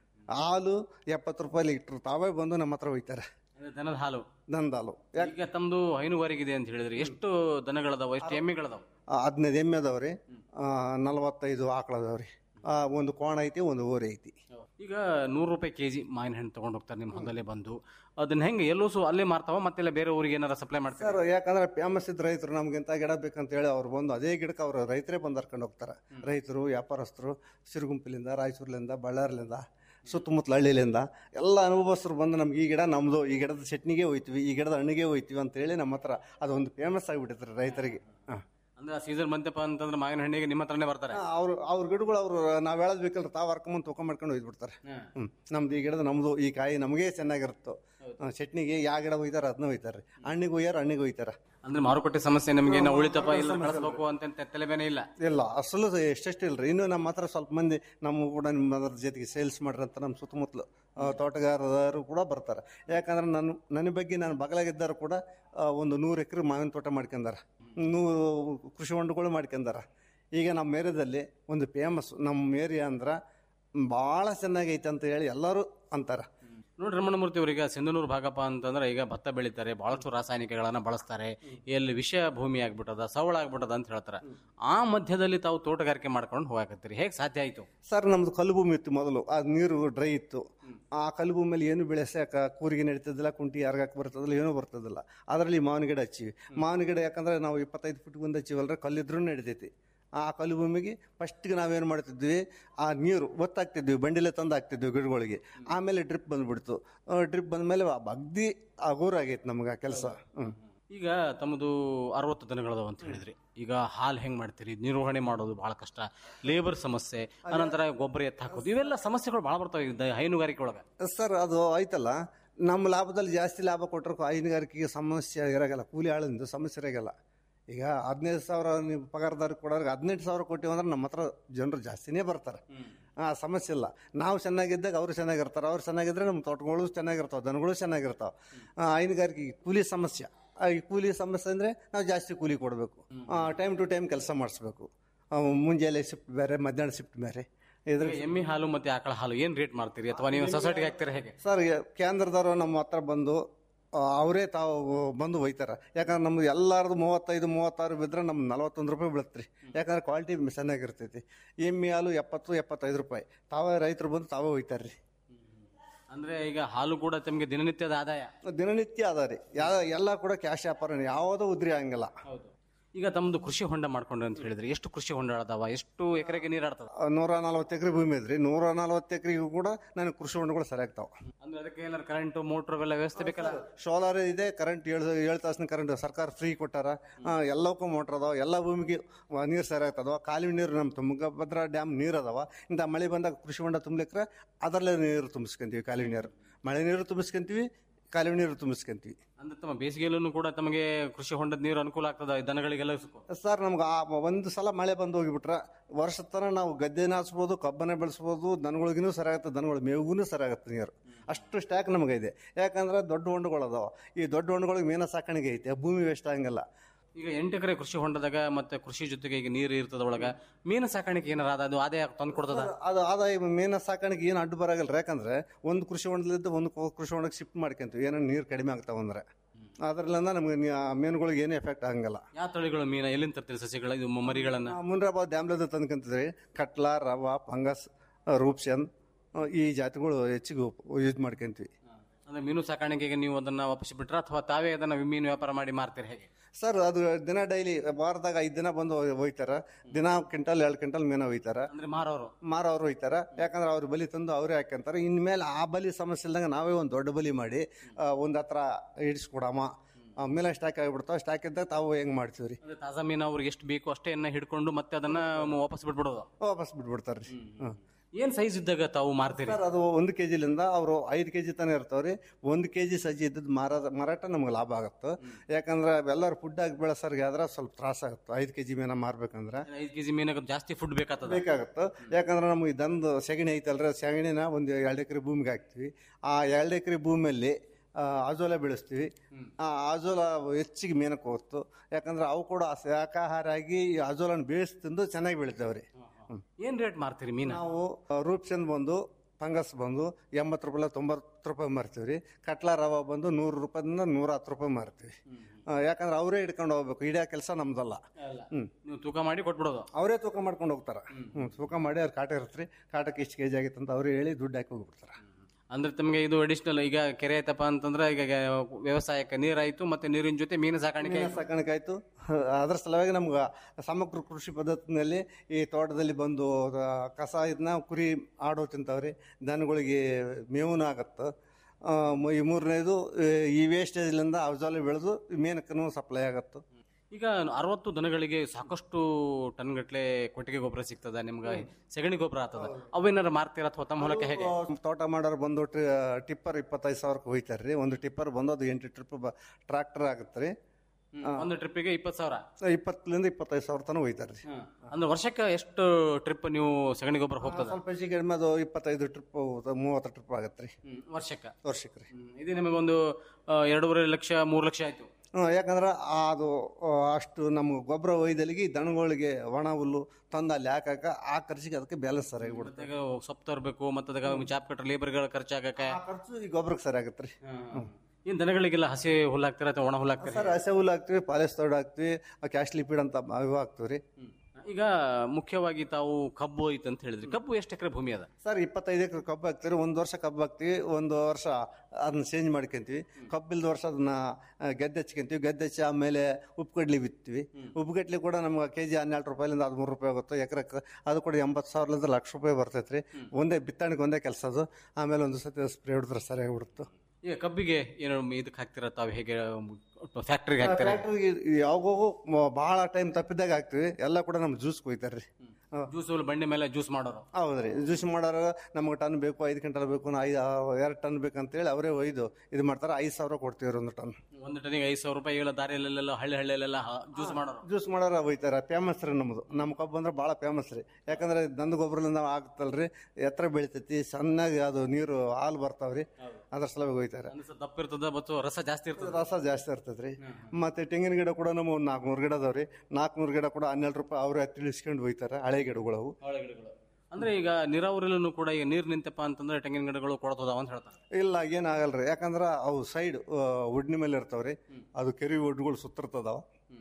ಹಾಲು ಎಪ್ಪತ್ತು ರೂಪಾಯಿ ಲೀಟ್ರ್ ತಾವೇ ಬಂದು ನಮ್ಮ ಹತ್ರ ಒಯ್ತಾರೆ ಅಂದ್ರೆ ದನದ ಹಾಲು ನಂದು ಹಾಲು ಈಗ ತಮ್ದು ಹೈನುಗಾರಿಕೆ ಅಂತ ಹೇಳಿದ್ರಿ ಎಷ್ಟು ದನಗಳದಾವ ಎಷ್ಟು ಎಮ್ಮೆಗಳದಾವ ಆ, ಹದಿನೈದು ಎಮ್ಮೆ ಅದಾವ್ರಿ ಆ, ನಲವತ್ತೈದು ಆಕಳ ಅದಾವ್ರಿ ಆ, ಒಂದು ಕೋಣ ಐತಿ ಒಂದು ಓರಿ ಐತಿ ಈಗ ನೂರು ರೂಪಾಯಿ ಕೆಜಿ ಮಾವಿನ ಹಣ್ಣು ತಗೊಂಡು ಹೋಗ್ತಾರೆ ನಿಮ್ಮ ಹೊಲದಲ್ಲೇ ಬಂದು ಅದನ್ನ ಹೆಂಗೆ ಎಲ್ಲೋಸು ಅಲ್ಲೇ ಮಾರ್ತಾವ ಮತ್ತೆಲ್ಲ ಬೇರೆ ಊರಿಗೆ ಏನಾರ ಸಪ್ಲೈ ಮಾಡ್ತಾರೆ ಸರ್ ಯಾಕಂದ್ರೆ ಫೇಮಸ್ ಇದ್ದ ರೈತರು ನಮ್ಗೆ ಇಂಥ ಗಿಡ ಬೇಕಂತ ಹೇಳಿ ಅವ್ರು ಬಂದು ಅದೇ ಗಿಡಕ್ಕೆ ಅವ್ರು ರೈತರೇ ಬಂದು ಹರ್ಕೊಂಡು ಹೋಗ್ತಾರೆ ರೈತರು ವ್ಯಾಪಾರಸ್ಥರು ಸಿರುಗುಂಪಿಲಿಂದ ರಾಯಚೂರ್ಲಿಂದ ಬಳ್ಳಾರ್ಲಿಂದ ಸುತ್ತಮುತ್ತಲ ಹಳ್ಳಿಲಿಂದ ಎಲ್ಲ ಅನುಭವಸ್ಥರು ಬಂದು ನಮ್ಗೆ ಈ ಗಿಡ ನಮ್ಮದು ಈ ಗಿಡದ ಚಟ್ನಿಗೆ ಹೋಯ್ತೀವಿ ಈ ಗಿಡದ ಹಣ್ಣಿಗೆ ಹೋಯ್ತೀವಿ ಅಂತ ಹೇಳಿ ನಮ್ಮ ಹತ್ರ ಅದೊಂದು ಫೇಮಸ್ ಆಗಿಬಿಟ್ಟಿತ್ತು ರೈತರಿಗೆ ಹಾಂ ಅಂದ್ರೆ ಸೀಸನ್ ಬಂತಪ್ಪ ಅಂತಂದ್ರೆ ಮಾವಿನ ಹಣ್ಣಿಗೆ ನಿಮ್ಮ ಹತ್ರನೇ ಬರ್ತಾರೆ ಅವ್ರು ಅವ್ರ ಗಿಡಗಳು ಅವರು ನಾವು ಹೇಳೋದು ಬೇಕಲ್ರಿ ತಾವು ಹರ್ಕೊಂಬಂದು ತೊಗೊಂಡ್ ಮಾಡ್ಕೊಂಡು ಹೋಗ್ಬಿಡ್ತಾರೆ ಹ್ಞೂ ನಮ್ದು ಈ ಗಿಡದ ನಮ್ಮದು ಈ ಕಾಯಿ ನಮಗೆ ಚೆನ್ನಾಗಿರುತ್ತೋ ಆ, ಚಟ್ನಿಗೆ ಯಾವ ಗಿಡ ಒಯ್ತಾರೆ ಅದನ್ನ ಒಯ್ತಾರೆ ಹಣ್ಣಿಗೆ ಒಯ್ಯಾರ ಹಣ್ಣಿಗೆ ಒಯ್ತಾರೆ ಅಂದ್ರೆ ಮಾರುಕಟ್ಟೆ ಸಮಸ್ಯೆ ನಮಗೆ ನಾವು ಉಳಿತಪ್ಪ ಇಲ್ಲ ಕಳಿಸ್ಬೇಕು ಅಂತ ತಲೆಬೇನೆ ಇಲ್ಲ ಇಲ್ಲ ಅಸಲು ಎಷ್ಟೆಷ್ಟು ಇಲ್ರಿ ಇನ್ನು ನಮ್ಮ ಹತ್ರ ಸ್ವಲ್ಪ ಮಂದಿ ನಮ್ಮ ಕೂಡ ನಿಮ್ಮ ಅದ್ರ ಜೊತೆಗೆ ಸೇಲ್ಸ್ ಮಾಡ್ರಿ ಅಂತ ನಮ್ಮ ಸುತ್ತಮುತ್ತಲು ಆ, ತೋಟಗಾರರು ಕೂಡ ಬರ್ತಾರೆ ಯಾಕಂದ್ರೆ ನನ್ನ ನನ್ನ ಬಗ್ಗೆ ನಾನು ಬಗಲಾಗಿದ್ದರು ಕೂಡ ಆ, ಒಂದು ನೂರು ಎಕರೆ ಮಾವಿನ ತೋಟ ಮಾಡ್ಕೊಂಡಾರ ನೂರು ಕೃಷಿ ಹೊಂಡಗಳು ಮಾಡ್ಕೊಂಡಾರ ಈಗ ನಮ್ಮ ಏರಿಯಾದಲ್ಲಿ ಒಂದು ಫೇಮಸ್ ನಮ್ಮ ಏರಿಯಾ ಅಂದ್ರೆ ಭಾಳ ಚೆನ್ನಾಗೈತೆ ಅಂತ ಹೇಳಿ ಎಲ್ಲರೂ ಅಂತಾರೆ ನೋಡಿ ರಮಣಮೂರ್ತಿ ಅವರೀಗ ಸಿಂಧನೂರು ಭಾಗಪ್ಪ ಅಂತಂದ್ರೆ ಈಗ ಭತ್ತ ಬೆಳೀತಾರೆ ಬಹಳಷ್ಟು ರಾಸಾಯನಿಕಗಳನ್ನ ಬಳಸ್ತಾರೆ ಎಲ್ಲಿ ವಿಷ ಭೂಮಿ ಆಗ್ಬಿಟ್ಟದ ಸವಳ ಆಗ್ಬಿಟ್ಟದ ಅಂತ ಹೇಳ್ತಾರೆ ಆ ಮಧ್ಯದಲ್ಲಿ ತಾವು ತೋಟಗಾರಿಕೆ ಮಾಡ್ಕೊಂಡು ಹೋಗಾಕತ್ತೀರಿ ಹೇಗೆ ಸಾಧ್ಯ ಆಯ್ತು ಸರ್ ನಮ್ದು ಕಲ್ಲು ಭೂಮಿ ಇತ್ತು ಮೊದಲು ಆ ನೀರು ಡ್ರೈ ಇತ್ತು ಆ ಕಲ್ಲು ಭೂಮಿಯಲ್ಲಿ ಏನು ಬೆಳೆಸಾಕ ಕೂರಿಗೆ ನಡೀತದಿಲ್ಲ ಕುಂಟಿ ಯಾರಿಗಾಕ ಬರ್ತದಿಲ್ಲ ಏನೂ ಬರ್ತದಿಲ್ಲ ಅದರಲ್ಲಿ ಮಾವಿನ ಗಿಡ ಹಚ್ಚಿವಿ ಮಾವಿನ ಗಿಡ ಯಾಕಂದ್ರೆ ನಾವು ಇಪ್ಪತ್ತೈದು ಫುಟ್ ಮುಂದೆ ಹಚ್ಚಿವಲ್ರ ಕಲ್ಲಿದ್ರೂ ನಡೀತೈತಿ ಆ ಕಲ್ಲು ಭೂಮಿಗೆ ಫಸ್ಟ್ಗೆ ನಾವೇನು ಮಾಡ್ತಿದ್ವಿ ಆ ನೀರು ಒತ್ತಾಗ್ತಿದ್ವಿ ಬಂಡಿಲೆ ತಂದು ಹಾಕ್ತಿದ್ವಿ ಗಿಡಗಳಿಗೆ ಆಮೇಲೆ ಡ್ರಿಪ್ ಬಂದ್ಬಿಡ್ತು ಡ್ರಿಪ್ ಬಂದಮೇಲೆ ಅಗ್ದಿ ಆಗೂರಾಗೈತೆ ನಮ್ಗೆ ಆ ಕೆಲಸ ಹ್ಞೂ ಈಗ ತಮ್ಮದು ಅರವತ್ತು ದಿನಗಳದಾವ ಅಂತ ಹೇಳಿದ್ರಿ ಈಗ ಹಾಲು ಹೆಂಗ್ ಮಾಡ್ತೀರಿ ನಿರ್ವಹಣೆ ಮಾಡೋದು ಬಹಳ ಕಷ್ಟ ಲೇಬರ್ ಸಮಸ್ಯೆ ಅನಂತರ ಗೊಬ್ಬರ ಎತ್ತ ಹಾಕೋದು ಇವೆಲ್ಲ ಸಮಸ್ಯೆಗಳು ಬಹಳ ಬರ್ತಾವೆ ಈ ದ- ಹೈನುಗಾರಿಕೆ ಒಳಗೆ ಸರ್ ಅದು ಆಯ್ತಲ್ಲ ನಮ್ಮ ಲಾಭದಲ್ಲಿ ಜಾಸ್ತಿ ಲಾಭ ಕೊಟ್ಟರು ಹೈನುಗಾರಿಕೆಗೆ ಸಮಸ್ಯೆ ಇರಾಗಲ್ಲ ಕೂಲಿ ಆಳಿಂದು ಸಮಸ್ಯೆ ಇರಾಗಲ್ಲ ಈಗ ಹದಿನೈದು ಸಾವಿರ ನೀವು ಪಗಾರದಾರ ಕೊಡೋರಿಗೆ ಹದಿನೆಂಟು ಸಾವಿರ ಕೊಟ್ಟಿವಿ ಅಂದ್ರೆ ನಮ್ಮ ಹತ್ರ ಜನರು ಜಾಸ್ತಿನೇ ಬರ್ತಾರೆ ಆ ಸಮಸ್ಯೆ ಇಲ್ಲ ನಾವು ಚೆನ್ನಾಗಿದ್ದಾಗ ಅವರು ಚೆನ್ನಾಗಿರ್ತಾರೆ ಅವ್ರು ಚೆನ್ನಾಗಿದ್ರೆ ನಮ್ಮ ತೋಟಗಳು ಚೆನ್ನಾಗಿರ್ತಾವೆ ದನಗಳು ಚೆನ್ನಾಗಿರ್ತಾವೆ ಆ, ಹೈನುಗಾರಿಕೆಗೆ ಕೂಲಿ ಸಮಸ್ಯೆ ಆ, ಈ ಕೂಲಿ ಸಮಸ್ಯೆ ಅಂದರೆ ನಾವು ಜಾಸ್ತಿ ಕೂಲಿ ಕೊಡಬೇಕು ಟೈಮ್ ಟು ಟೈಮ್ ಕೆಲಸ ಮಾಡಿಸ್ಬೇಕು ಆ, ಮುಂಜಾನೆ ಶಿಫ್ಟ್ ಬೇರೆ ಮಧ್ಯಾಹ್ನ ಶಿಫ್ಟ್ ಬೇರೆ ಇದ್ರ ಈಗ ಎಮ್ಮೆ ಹಾಲು ಮತ್ತೆ ಆಕಳ ಹಾಲು ಏನ್ ರೇಟ್ ಮಾಡ್ತೀರಿ ಅಥವಾ ನೀವು ಸೊಸೈಟಿಗೆ ಹಾಕ್ತೀರಾ ಹೇಗೆ ಸರ್ ಈಗ ಕೇಂದ್ರದವರು ನಮ್ಮ ಹತ್ರ ಬಂದು ಆ, ಅವರೇ ತಾವು ಬಂದು ಒಯ್ತಾರೆ ಯಾಕಂದ್ರೆ ನಮ್ದು ಎಲ್ಲರದು ಮೂವತ್ತೈದು ಮೂವತ್ತಾರು ಬಿದ್ದರೆ ನಮ್ಗೆ ನಲವತ್ತೊಂದು ರೂಪಾಯಿ ಬೀಳುತ್ತೆ ರೀ ಯಾಕಂದ್ರೆ ಕ್ವಾಲಿಟಿ ಚೆನ್ನಾಗಿರ್ತೈತಿ ಎಮ್ಮೆ ಹಾಲು ಎಪ್ಪತ್ತು ಎಪ್ಪತ್ತೈದು ರೂಪಾಯಿ ತಾವೇ ರೈತರು ಬಂದು ತಾವೇ ಒಯ್ತಾರೆ ರೀ ಅಂದ್ರೆ ಈಗ ಹಾಲು ಕೂಡ ತಮಗೆ ದಿನನಿತ್ಯದ ಆದಾಯ ದಿನನಿತ್ಯ ಅದ ರೀ ಯಾ ಎಲ್ಲ ಕೂಡ ಕ್ಯಾಶ್ ವ್ಯಾಪಾರ ಯಾವುದೋ ಉದ್ರಿ ಹಂಗಿಲ್ಲ ಹೌದು ಈಗ ತಮ್ಮದು ಕೃಷಿ ಹೊಂಡ ಮಾಡ್ಕೊಂಡ್ರಿ ಅಂತ ಹೇಳಿದ್ರಿ ಎಷ್ಟು ಕೃಷಿ ಹೊಂಡ ಅದಾವ ಎಷ್ಟು ಎಕರೆಗೆ ನೀರು ಆಡ್ತದ ಆ, ನೂರ ನಲ್ವತ್ತು ಎಕರೆ ಭೂಮಿ ಐತ್ರಿ ನೂರ ನಲ್ವತ್ತು ಎಕರೆಗೂ ಕೂಡ ನನಗೆ ಕೃಷಿ ಹೊಂಡಗಳು ಸರಿಯಾಗ್ತಾವೆ ಅಂದ್ರೆ ಅದಕ್ಕೆ ಏನಾರು ಕರೆಂಟ್ ಮೋಟ್ರ್ ಅವೆಲ್ಲ ವ್ಯವಸ್ಥೆ ಬೇಕಲ್ಲ ಸೋಲಾರ್ ಇದೆ ಕರೆಂಟ್ ಏಳು ಏಳು ತಾಸಿನ ಕರೆಂಟ್ ಸರ್ಕಾರ ಫ್ರೀ ಕೊಟ್ಟಾರ ಆ, ಎಲ್ಲಕ್ಕೂ ಮೋಟ್ರ್ ಅದಾವ ಎಲ್ಲ ಭೂಮಿಗೆ ನೀರು ಸರಿಯಾಗ್ತದವ ಕಾಲುವೆ ನೀರು ನಮ್ಮ ತುಂಗಭದ್ರಾ ಡ್ಯಾಮ್ ನೀರು ಅದಾವ ಇಂಥ ಮಳೆ ಬಂದಾಗ ಕೃಷಿ ಹೊಂಡ ತುಂಬ್ಲಿಕ್ರೆ ಅದರಲ್ಲೇ ನೀರು ತುಂಬಿಸ್ಕೊಂತೀವಿ ಕಾಲುವೆ ನೀರು ಮಳೆ ನೀರು ತುಂಬಿಸ್ಕೊಂತೀವಿ ಕಾಲುವೆ ನೀರು ತುಂಬಿಸ್ಕೊಂತೀವಿ ಅಂದ್ರೆ ತಮ್ಮ ಬೇಸಿಗೆಯಲ್ಲೂ ಕೂಡ ತಮಗೆ ಕೃಷಿ ಹೊಂಡದ ನೀರು ಅನುಕೂಲ ಆಗ್ತದ ಈ ದನಗಳಿಗೆಲ್ಲ ಸುಖ. ಸರ್ ನಮ್ಗೆ ಆ ಒಂದು ಸಲ ಮಳೆ ಬಂದು ಹೋಗಿಬಿಟ್ರೆ ವರ್ಷದ ತನಕ ನಾವು ಗದ್ದೆನ ಹಾಸ್ಬೋದು ಕಬ್ಬನ್ನ ಬೆಳೆಸ್ಬೋದು ದನಗಳಿಗೂ ಸರಿಯಾಗುತ್ತೆ ದನಗಳು ಮೇವಿಗೂ ಸರಿಯಾಗುತ್ತೆ ನೀರು ಅಷ್ಟು ಸ್ಟ್ಯಾಕ್ ನಮಗೆ ಇದೆ ಯಾಕಂದ್ರೆ ದೊಡ್ಡ ಹೊಂಡಗಳು ಅದಾವ ಈ ದೊಡ್ಡ ಹೊಂಡಗಳಿಗೆ ಮೀನ ಸಾಕಾಣಿಕೆ ಐತೆ ಭೂಮಿ ವೇಸ್ಟ್ ಆಗಂಗಿಲ್ಲ ಈಗ ಎಂಟು ಎಕರೆ ಕೃಷಿ ಹೊಂಡದಾಗ ಮತ್ತೆ ಕೃಷಿ ಜೊತೆಗೆ ಈಗ ನೀರು ಇರ್ತದ ಒಳಗ ಮೀನು ಸಾಕಾಣಿಕೆ ಏನಾರ ಅದ ಅದು ಆದಾಯ ತಂದು ಕೊಡ್ತದ ಅದು ಆದಾಯ ಮೀನ ಸಾಕಾಣಿಕೆ ಏನು ಅಡ್ಡು ಬರಾಗಲ್ಲ ಯಾಕಂದ್ರೆ ಒಂದು ಕೃಷಿ ಹೊಂಡದಿಂದ ಒಂದು ಕೊ- ಕೃಷಿ ಹೊಂಡಕ್ಕೆ ಶಿಫ್ಟ್ ಮಾಡ್ಕೊಂತೀವಿ ಏನೋ ನೀರು ಕಡಿಮೆ ಆಗ್ತಾವ ಅಂದ್ರೆ ಅದರಿಂದ ನಮ್ಗೆ ನೀ- ಆ ಮೀನುಗಳಿಗೆ ಏನು ಎಫೆಕ್ಟ್ ಆಗಂಗಿಲ್ಲ ಯಾವ ತಳಿಗಳು ಮೀನ ಎಲ್ಲಿಂದ ತರ್ತೀರಿ ಸಸಿಗಳ ಇದು ಮ- ಮರಿಗಳನ್ನ ಮುನ್ರಾಬಾದ್ ಡ್ಯಾಮ್ಲದ ತಂದ್ಕೊಂತಿದ್ರಿ ಕಟ್ಲಾ ರವಾ ಫಂಗಸ್ ರೂಪ್ಸನ್ ಈ ಜಾತಿಗಳು ಹೆಚ್ಚಿಗೆ ಯೂಸ್ ಮಾಡ್ಕೊಂತೀವಿ ಅಂದ್ರೆ ಮೀನು ಸಾಕಾಣಿಕೆಗೆ ನೀವು ಅದನ್ನ ವಾಪಸ್ ಬಿಟ್ರ ಅಥವಾ ತಾವೇ ಅದನ್ನ ಮೀನು ವ್ಯಾಪಾರ ಮಾಡಿ ಮಾರ್ತೀರಿ ಹೇಗೆ ಸರ್ ಅದು ದಿನ ಡೈಲಿ ವಾರದಾಗ ಐದು ದಿನ ಬಂದು ಒಯ್ತಾರ ದಿನ ಕ್ವಿಂಟಲ್ ಎರಡು ಕ್ವಿಂಟಲ್ ಮೀನ ಒಯ್ತಾರ ಅಂದ್ರೆ ಮಾರೋರು ಮಾರೋರು ಒಯ್ತಾರ ಯಾಕಂದ್ರೆ ಅವ್ರ ಬಲಿ ತಂದು ಅವರೇ ಹಾಕ್ಯಂತಾರೆ ಇನ್ಮೇಲೆ ಆ ಬಲಿ ಸಮಸ್ಯೆ ಇಲ್ದಂಗೆ ನಾವೇ ಒಂದು ದೊಡ್ಡ ಬಲಿ ಮಾಡಿ ಒಂದು ಹತ್ರ ಇಡಿಸ್ಕೊಡಮ್ಮ ಆಮೇಲೆ ಸ್ಟಾಕ್ ಆಗಿಬಿಡ್ತಾವ ಸ್ಟಾಕ್ ಇದ್ದಾಗ ತಾವು ಹೆಂಗ್ ಮಾಡ್ತೀವಿ ರೀ ಅಂದ್ರೆ ತಾಜಾ ಮೀನು ಅವ್ರಿಗೆ ಎಷ್ಟು ಬೇಕು ಅಷ್ಟೇ ಎನ್ನ ಹಿಡ್ಕೊಂಡು ಮತ್ತೆ ಅದನ್ನ ಮ- ವಾಪಸ್ ಬಿಟ್ಬಿಡೋದು ವಾಪಸ್ ಬಿಟ್ಬಿಡ್ತಾರೆ ರೀ ಹ್ಮ್. ಏನ್ ಸೈಜ್ ಇದ್ದಾಗ ತಾವು ಮಾರ್ತೀರಿ ಸರ್ ಅದು ಒಂದು ಕೆ ಜಿಲಿಂದ ಅವರು ಐದು ಕೆ ಜಿ ತನಕ ಇರ್ತಾವ್ರಿ ಒಂದು ಕೆ ಜಿ ಸಜ್ಜಿ ಇದ್ದದ್ದು ಮಾರಾಟ ಮಾರಾಟ ನಮ್ಗೆ ಲಾಭ ಆಗುತ್ತೆ ಯಾಕಂದ್ರೆ ಎಲ್ಲರೂ ಫುಡ್ ಆಗಿ ಬೆಳೆಸೋರ್ಗೆ ಆದ್ರೆ ಸ್ವಲ್ಪ ತ್ರಾಸ ಆಗುತ್ತೆ ಐದು ಕೆ ಜಿ ಮೀನ ಮಾರ್ಬೇಕಂದ್ರೆ ಐದು ಕೆಜಿ ಮೀನಾಗ ಜಾಸ್ತಿ ಫುಡ್ ಬೇಕಾಗ್ತದ ಬೇಕಾಗುತ್ತೆ ಯಾಕಂದ್ರೆ ನಮಗೆ ದನದ ಸೆಗಣಿ ಐತಲ್ರಿ ಸೆಗಣಿನ ಒಂದು ಎರಡು ಎಕರೆ ಭೂಮಿಗೆ ಹಾಕ್ತೀವಿ ಆ ಎರಡು ಎಕರೆ ಭೂಮಿಯಲ್ಲಿ ಆ, ಆಜೋಲ ಬೆಳೆಸ್ತೀವಿ ಆ ಆಜೋಲ ಹೆಚ್ಚಿಗೆ ಮೀನಕ್ಕೆ ಹೋಗುತ್ತೆ ಯಾಕಂದ್ರೆ ಅವು ಕೂಡ ಶಾಕಾಹಾರ ಆಗಿ ಈ ಆಜೋಲನ ಬೇಯಿಸಿ ತಿಂದು ಚೆನ್ನಾಗಿ ಬೆಳಿತಾವ್ರಿ ಹ್ಮ್. ಏನ್ ರೇಟ್ ಮಾರ್ತೀರಿ ಮೀನ ನಾವು ರೂಪ್ಚಂದ್ ಬಂದು ಫಂಗಸ್ ಬಂದು ಎಂಬತ್ತು ರೂಪಾಯಿ ತೊಂಬತ್ತು ರೂಪಾಯಿ ಮಾರ್ತೀವಿ ರೀ ಕಟ್ಲಾ ರವ ಬಂದು ನೂರು ರೂಪಾಯಿಂದ ನೂರ ಹತ್ತು ರೂಪಾಯಿ ಮಾರ್ತೀವಿ ಆ, ಯಾಕಂದ್ರೆ ಅವರೇ ಹಿಡ್ಕೊಂಡು ಹೋಗ್ಬೇಕು ಇಡೀ ಕೆಲಸ ನಮ್ದಲ್ಲ ಹ್ಮ್ ನೀವು ತೂಕ ಮಾಡಿ ಕೊಟ್ಬಿಡೋದು ಅವರೇ ತೂಕ ಮಾಡ್ಕೊಂಡು ಹೋಗ್ತಾರ ಹ್ಮ್ ತೂಕ ಮಾಡಿ ಅವ್ರ ಕಾಟ ಇರುತ್ತೆ ಕಾಟಕ್ಕೆ ಇಷ್ಟು ಕೆಜಿ ಆಗಿತ್ತು ಅಂತ ಅವ್ರು ಹೇಳಿ ದುಡ್ಡು ಹಾಕಿ ಹೋಗ್ಬಿಡ್ತಾರ ಅಂದ್ರೆ ತಮಗೆ ಇದು ಅಡಿಷನಲ್ ಈಗ ಕೆರೆ ಆಯ್ತಪ್ಪ ಅಂತಂದ್ರೆ ಈಗ ಗ- ವ್ಯವಸಾಯಕ್ಕೆ ನೀರಾಯ್ತು ಮತ್ತೆ ನೀರಿನ ಜೊತೆ ಮೀನು ಸಾಕಾಣಿಕೆ ಮೀನು ಸಾಕಾಣಿಕೆ ಆಯ್ತು ಅದ್ರ ಸಲುವಾಗಿ ನಮ್ಗೆ ಸಮಗ್ರ ಕೃಷಿ ಪದ್ಧತಿನಲ್ಲಿ ಈ ತೋಟದಲ್ಲಿ ಬಂದು ಆ, ಕಸ ಇದನ್ನ ಕುರಿ ಆಡೋ ತಿಂತಾವ್ರಿ ದನಗಳಿಗೆ ಮೇವೂ ಆಗತ್ತೆ ಆ, ಮ- ಈ ಮೂರನೇದು ಈ ವೇಸ್ಟೇಜ್ಲಿಂದ ಔಜಾಲಿ ಬೆಳೆದು ಮೀನಕ್ಕೂ ಸಪ್ಲೈ ಆಗತ್ತೆ ಈಗ ಅರವತ್ತು ದನಗಳಿಗೆ ಸಾಕಷ್ಟು ಟನ್ ಗಟ್ಲೆ ಕೊಟ್ಟಿಗೆ ಗೊಬ್ಬರ ಸಿಗ್ತದ ನಿಮ್ಗೆ ಸೆಗಣಿ ಗೊಬ್ಬರ ಆಗ್ತದ ಅವೇನಾರ ಮಾರ್ತೀರ ಅಥವಾ ತಮ್ಮ ಹೊಲಕ್ಕೆ ಹೇಗೆ ತೋಟ ಮಾಡೋರು ಬಂದು ಟಿ- ಟಿಪ್ಪರ್ ಇಪ್ಪತ್ತೈದು ಸಾವಿರಕ್ಕೆ ಹೋಯ್ತಾರೆ ರೀ ಒಂದು ಟಿಪ್ಪರ್ ಬಂದು ಅದು ಎಂಟು ಟ್ರಿಪ್ ಟ್ರಾಕ್ಟರ್ ಆಗುತ್ತೆ ರೀ ಒಂದು ಟ್ರಿಪ್ಪಿಗೆ ಇಪ್ಪತ್ತು ಸಾವಿರ ಇಪ್ಪತ್ತರಿಂದ ಇಪ್ಪತ್ತೈದು ಸಾವಿರ ತನಕ ಹೋಯ್ತಾರೆ ರೀ ಅಂದ್ರೆ ವರ್ಷಕ್ಕೆ ಎಷ್ಟು ಟ್ರಿಪ್ ನೀವು ಸಗಣಿ ಗೊಬ್ಬರ ಹೋಗ್ತದ ಸ್ವಲ್ಪ ಹೆಚ್ಚಿಗೆ ಕಡಿಮೆ ಅದು ಇಪ್ಪತ್ತೈದು ಟ್ರಿಪ್ ಮೂವತ್ತು ಟ್ರಿಪ್ ಆಗತ್ತೆ ರೀ ವರ್ಷಕ್ಕೆ ವರ್ಷಕ್ಕೆ ರೀ ಇದು ನಿಮಗೊಂದು ಆ, ಎರಡೂವರೆ ಲಕ್ಷ ಮೂರು ಲಕ್ಷ ಆಯ್ತು ಹ್ಮ್, ಯಾಕಂದ್ರೆ ಅದು ಆ, ಅಷ್ಟು ನಮ್ಗೆ ಗೊಬ್ಬರ ಒಯ್ದಲಿಗೆ ಈ ದನಗಳಿಗೆ ಒಣ ಹುಲ್ಲು ತಂದು ಅಲ್ಲಿ ಹಾಕಾಕ ಆ ಖರ್ಚಿಗೆ ಅದಕ್ಕೆ ಬ್ಯಾಲೆನ್ಸ್ ಸರಿಯಾಗಿ ಬಿಡುತ್ತೆ ಮತ್ತೆ ಈಗ ಸೊಪ್ಪು ತರಬೇಕು ಮತ್ತೆ ಅದಕ್ಕೆ ಚಾಪ್ ಕಟ್ಟ ಲೇಬರ್ಗಳ ಖರ್ಚಾಗಕ್ಕೆ ಆ ಖರ್ಚು ಈ ಗೊಬ್ಬರಕ್ಕೆ ಸರಿ ಆಗತ್ತೆ ರೀ ಏನ್ ದನಗಳಿಗೆಲ್ಲ ಹಸಿ ಹುಲ್ಲು ಹಾಕ್ತೀರಾ ಅಥವಾ ಒಣ ಹುಲ್ಲು ಹಾಕ್ತೀರಾ ಸರ್ ಹಸೆ ಹುಲ್ಲು ಹಾಕ್ತಿವಿ ಪಾಲಿಸ್ ತೋಡ್ ಹಾಕ್ತಿವಿ ಕ್ಯಾಶ್ ಲಿಪಿಡ್ ಅಂತ ಇವು ಹಾಕ್ತಿವಿ ರೀ ಈಗ ಮುಖ್ಯವಾಗಿ ತಾವು ಕಬ್ಬು ಐತೆ ಅಂತ ಹೇಳಿದ್ರಿ ಕಬ್ಬು ಎಷ್ಟು ಎಕರೆ ಭೂಮಿ ಅದ ಸರ್ ಇಪ್ಪತ್ತೈದು ಎಕರೆ ಕಬ್ಬು ಹಾಕ್ತೀವಿ ಒಂದು ವರ್ಷ ಕಬ್ಬು ಹಾಕ್ತಿವಿ ಒಂದು ವರ್ಷ ಅದನ್ನ ಚೇಂಜ್ ಮಾಡ್ಕೊಂತೀವಿ ಕಬ್ಬಿಲ್ದ ವರ್ಷ ಅದನ್ನ ಆ, ಗೆದ್ದೆ ಹಚ್ಕೊಂತೀವಿ ಗೆದ್ದೆ ಹಚ್ಚಿ ಆಮೇಲೆ ಉಪ್ಪುಗಡ್ಲಿ ಬಿತ್ತೀವಿ ಉಪ್ಪುಗಡ್ಲಿ ಕೂಡ ನಮ್ಗೆ ಕೆ ಜಿ ಹನ್ನೆರಡು ರೂಪಾಯಿಲಿಂದ ಹದಿಮೂರು ರೂಪಾಯಿ ಆಗುತ್ತೆ ಎಕರೆಕ್ಕೆ ಅದು ಕೂಡ ಎಂಬತ್ತು ಸಾವಿರಲಿಂದ ಲಕ್ಷ ರೂಪಾಯಿ ಬರ್ತೈತೆ ರೀ ಒಂದೇ ಬಿತ್ತಣಿಗೆ ಒಂದೇ ಕೆಲಸ ಅದು ಆಮೇಲೆ ಒಂದು ಸತಿ ಸ್ಪ್ರೇ ಹೊಡಿದ್ರೆ ಸರಿಯಾಗಿ ಬಿಡುತ್ತೆ ಈಗ ಕಬ್ಬಿಗೆ ಏನು ಇದಕ್ಕೆ ಹಾಕ್ತೀರಾ ತಾವು ಹೇಗೆ ಫ್ಯಾಕ್ಟ್ರಿಗೆ ಹಾಕ್ತೀರಾ ಫ್ಯಾಕ್ಟ್ರಿಗೆ ಯಾವಾಗೂ ಭಾಳ ಟೈಮ್ ತಪ್ಪಿದಾಗ ಹಾಕ್ತಿವಿ ಎಲ್ಲ ಕೂಡ ನಮ್ಮ ಜ್ಯೂಸ್ ಕೊಯ್ತಾರೆ ರೀ ಜ್ಯೂಸ್ ಬಂಡಿ ಮೇಲೆ ಜ್ಯೂಸ್ ಮಾಡೋರು ಹೌದ್ರಿ ಜ್ಯೂಸ್ ಮಾಡೋರು ನಮ್ಗೆ ಟನ್ ಬೇಕು ಐದು ಕ್ವಿಂಟಲ್ ಬೇಕು ಐದು ಎರಡು ಟನ್ ಬೇಕಂತೇಳಿ ಅವರೇ ಒಯ್ದು ಇದು ಮಾಡ್ತಾರೆ ಐದು ಸಾವಿರ ಕೊಡ್ತೀವಿ ಒಂದು ಟನ್ ಒಂದು ಟನಿಗೆ ಐದು ಸಾವಿರ ರೂಪಾಯಿ ಎಲ್ಲ ದಾರಿಯಲ್ಲೆಲ್ಲ ಹಳ್ಳಿ ಹಳ್ಳಿಯಲ್ಲೆಲ್ಲ ಜ್ಯೂಸ್ ಮಾಡೋರು ಜ್ಯೂಸ್ ಮಾಡೋರು ಒಯ್ತಾರೆ ಫೇಮಸ್ ರೀ ನಮ್ಮದು ನಮ್ಮ ಕಬ್ಬು ಅಂದ್ರೆ ಭಾಳ ಫೇಮಸ್ ರೀ ಯಾಕಂದ್ರೆ ದಂದ ಗೊಬ್ಬರದಿಂದ ಆಗ್ತಲ್ರಿ ಎತ್ತರ ಬೆಳಿತೈತಿ ಚೆನ್ನಾಗಿ ಅದು ನೀರು ಹಾಲು ಬರ್ತಾವ್ರಿ ಅದ್ರ ಸಲುವಾಗಿ ಒಯ್ತಾರೆ ಅಂದ್ರೆ ಸ್ವಲ್ಪ ದಪ್ಪ ಇರ್ತದ ಮತ್ತು ರಸ ಜಾಸ್ತಿ ಇರ್ತದೆ ರಸ ಜಾಸ್ತಿ ಇರ್ತೈತೆ ರೀ ಮತ್ತೆ ತೆಂಗಿನ ಗಿಡ ಕೂಡ ನಮ್ಮ ಒಂದು ನಾಲ್ಕುನೂರು ಗಿಡ ಅದಾವ್ರಿ ನಾಲ್ಕುನೂರು ಗಿಡ ಕೂಡ ಹನ್ನೆರಡು ರೂಪಾಯಿ ಅವರೇ ತಿಳಿಸ್ಕೊಂಡು ಒಯ್ತಾರೆ ಹಳೆ ಗಿಡಗಳವು ಅಂದ್ರೆ ಈಗ ನೀರಾವರಿಲೂ ಕೂಡ ಈಗ ನೀರು ನಿಂತಪ್ಪ ಅಂತಂದ್ರೆ ತೆಂಗಿನ ಗಿಡಗಳು ಕೊಡತದ ಅಂತ ಹೇಳ್ತಾರೆ ಇಲ್ಲ ಏನಾಗಲ್ರಿ ಯಾಕಂದ್ರೆ ಅವು ಸೈಡ್ ಉಡ್ನಿ ಮೇಲೆ ಇರ್ತಾವ್ರಿ ಅದು ಕೆರಿ ಉಡ್ಗಳು ಸುತ್ತಿರ್ತದಾವ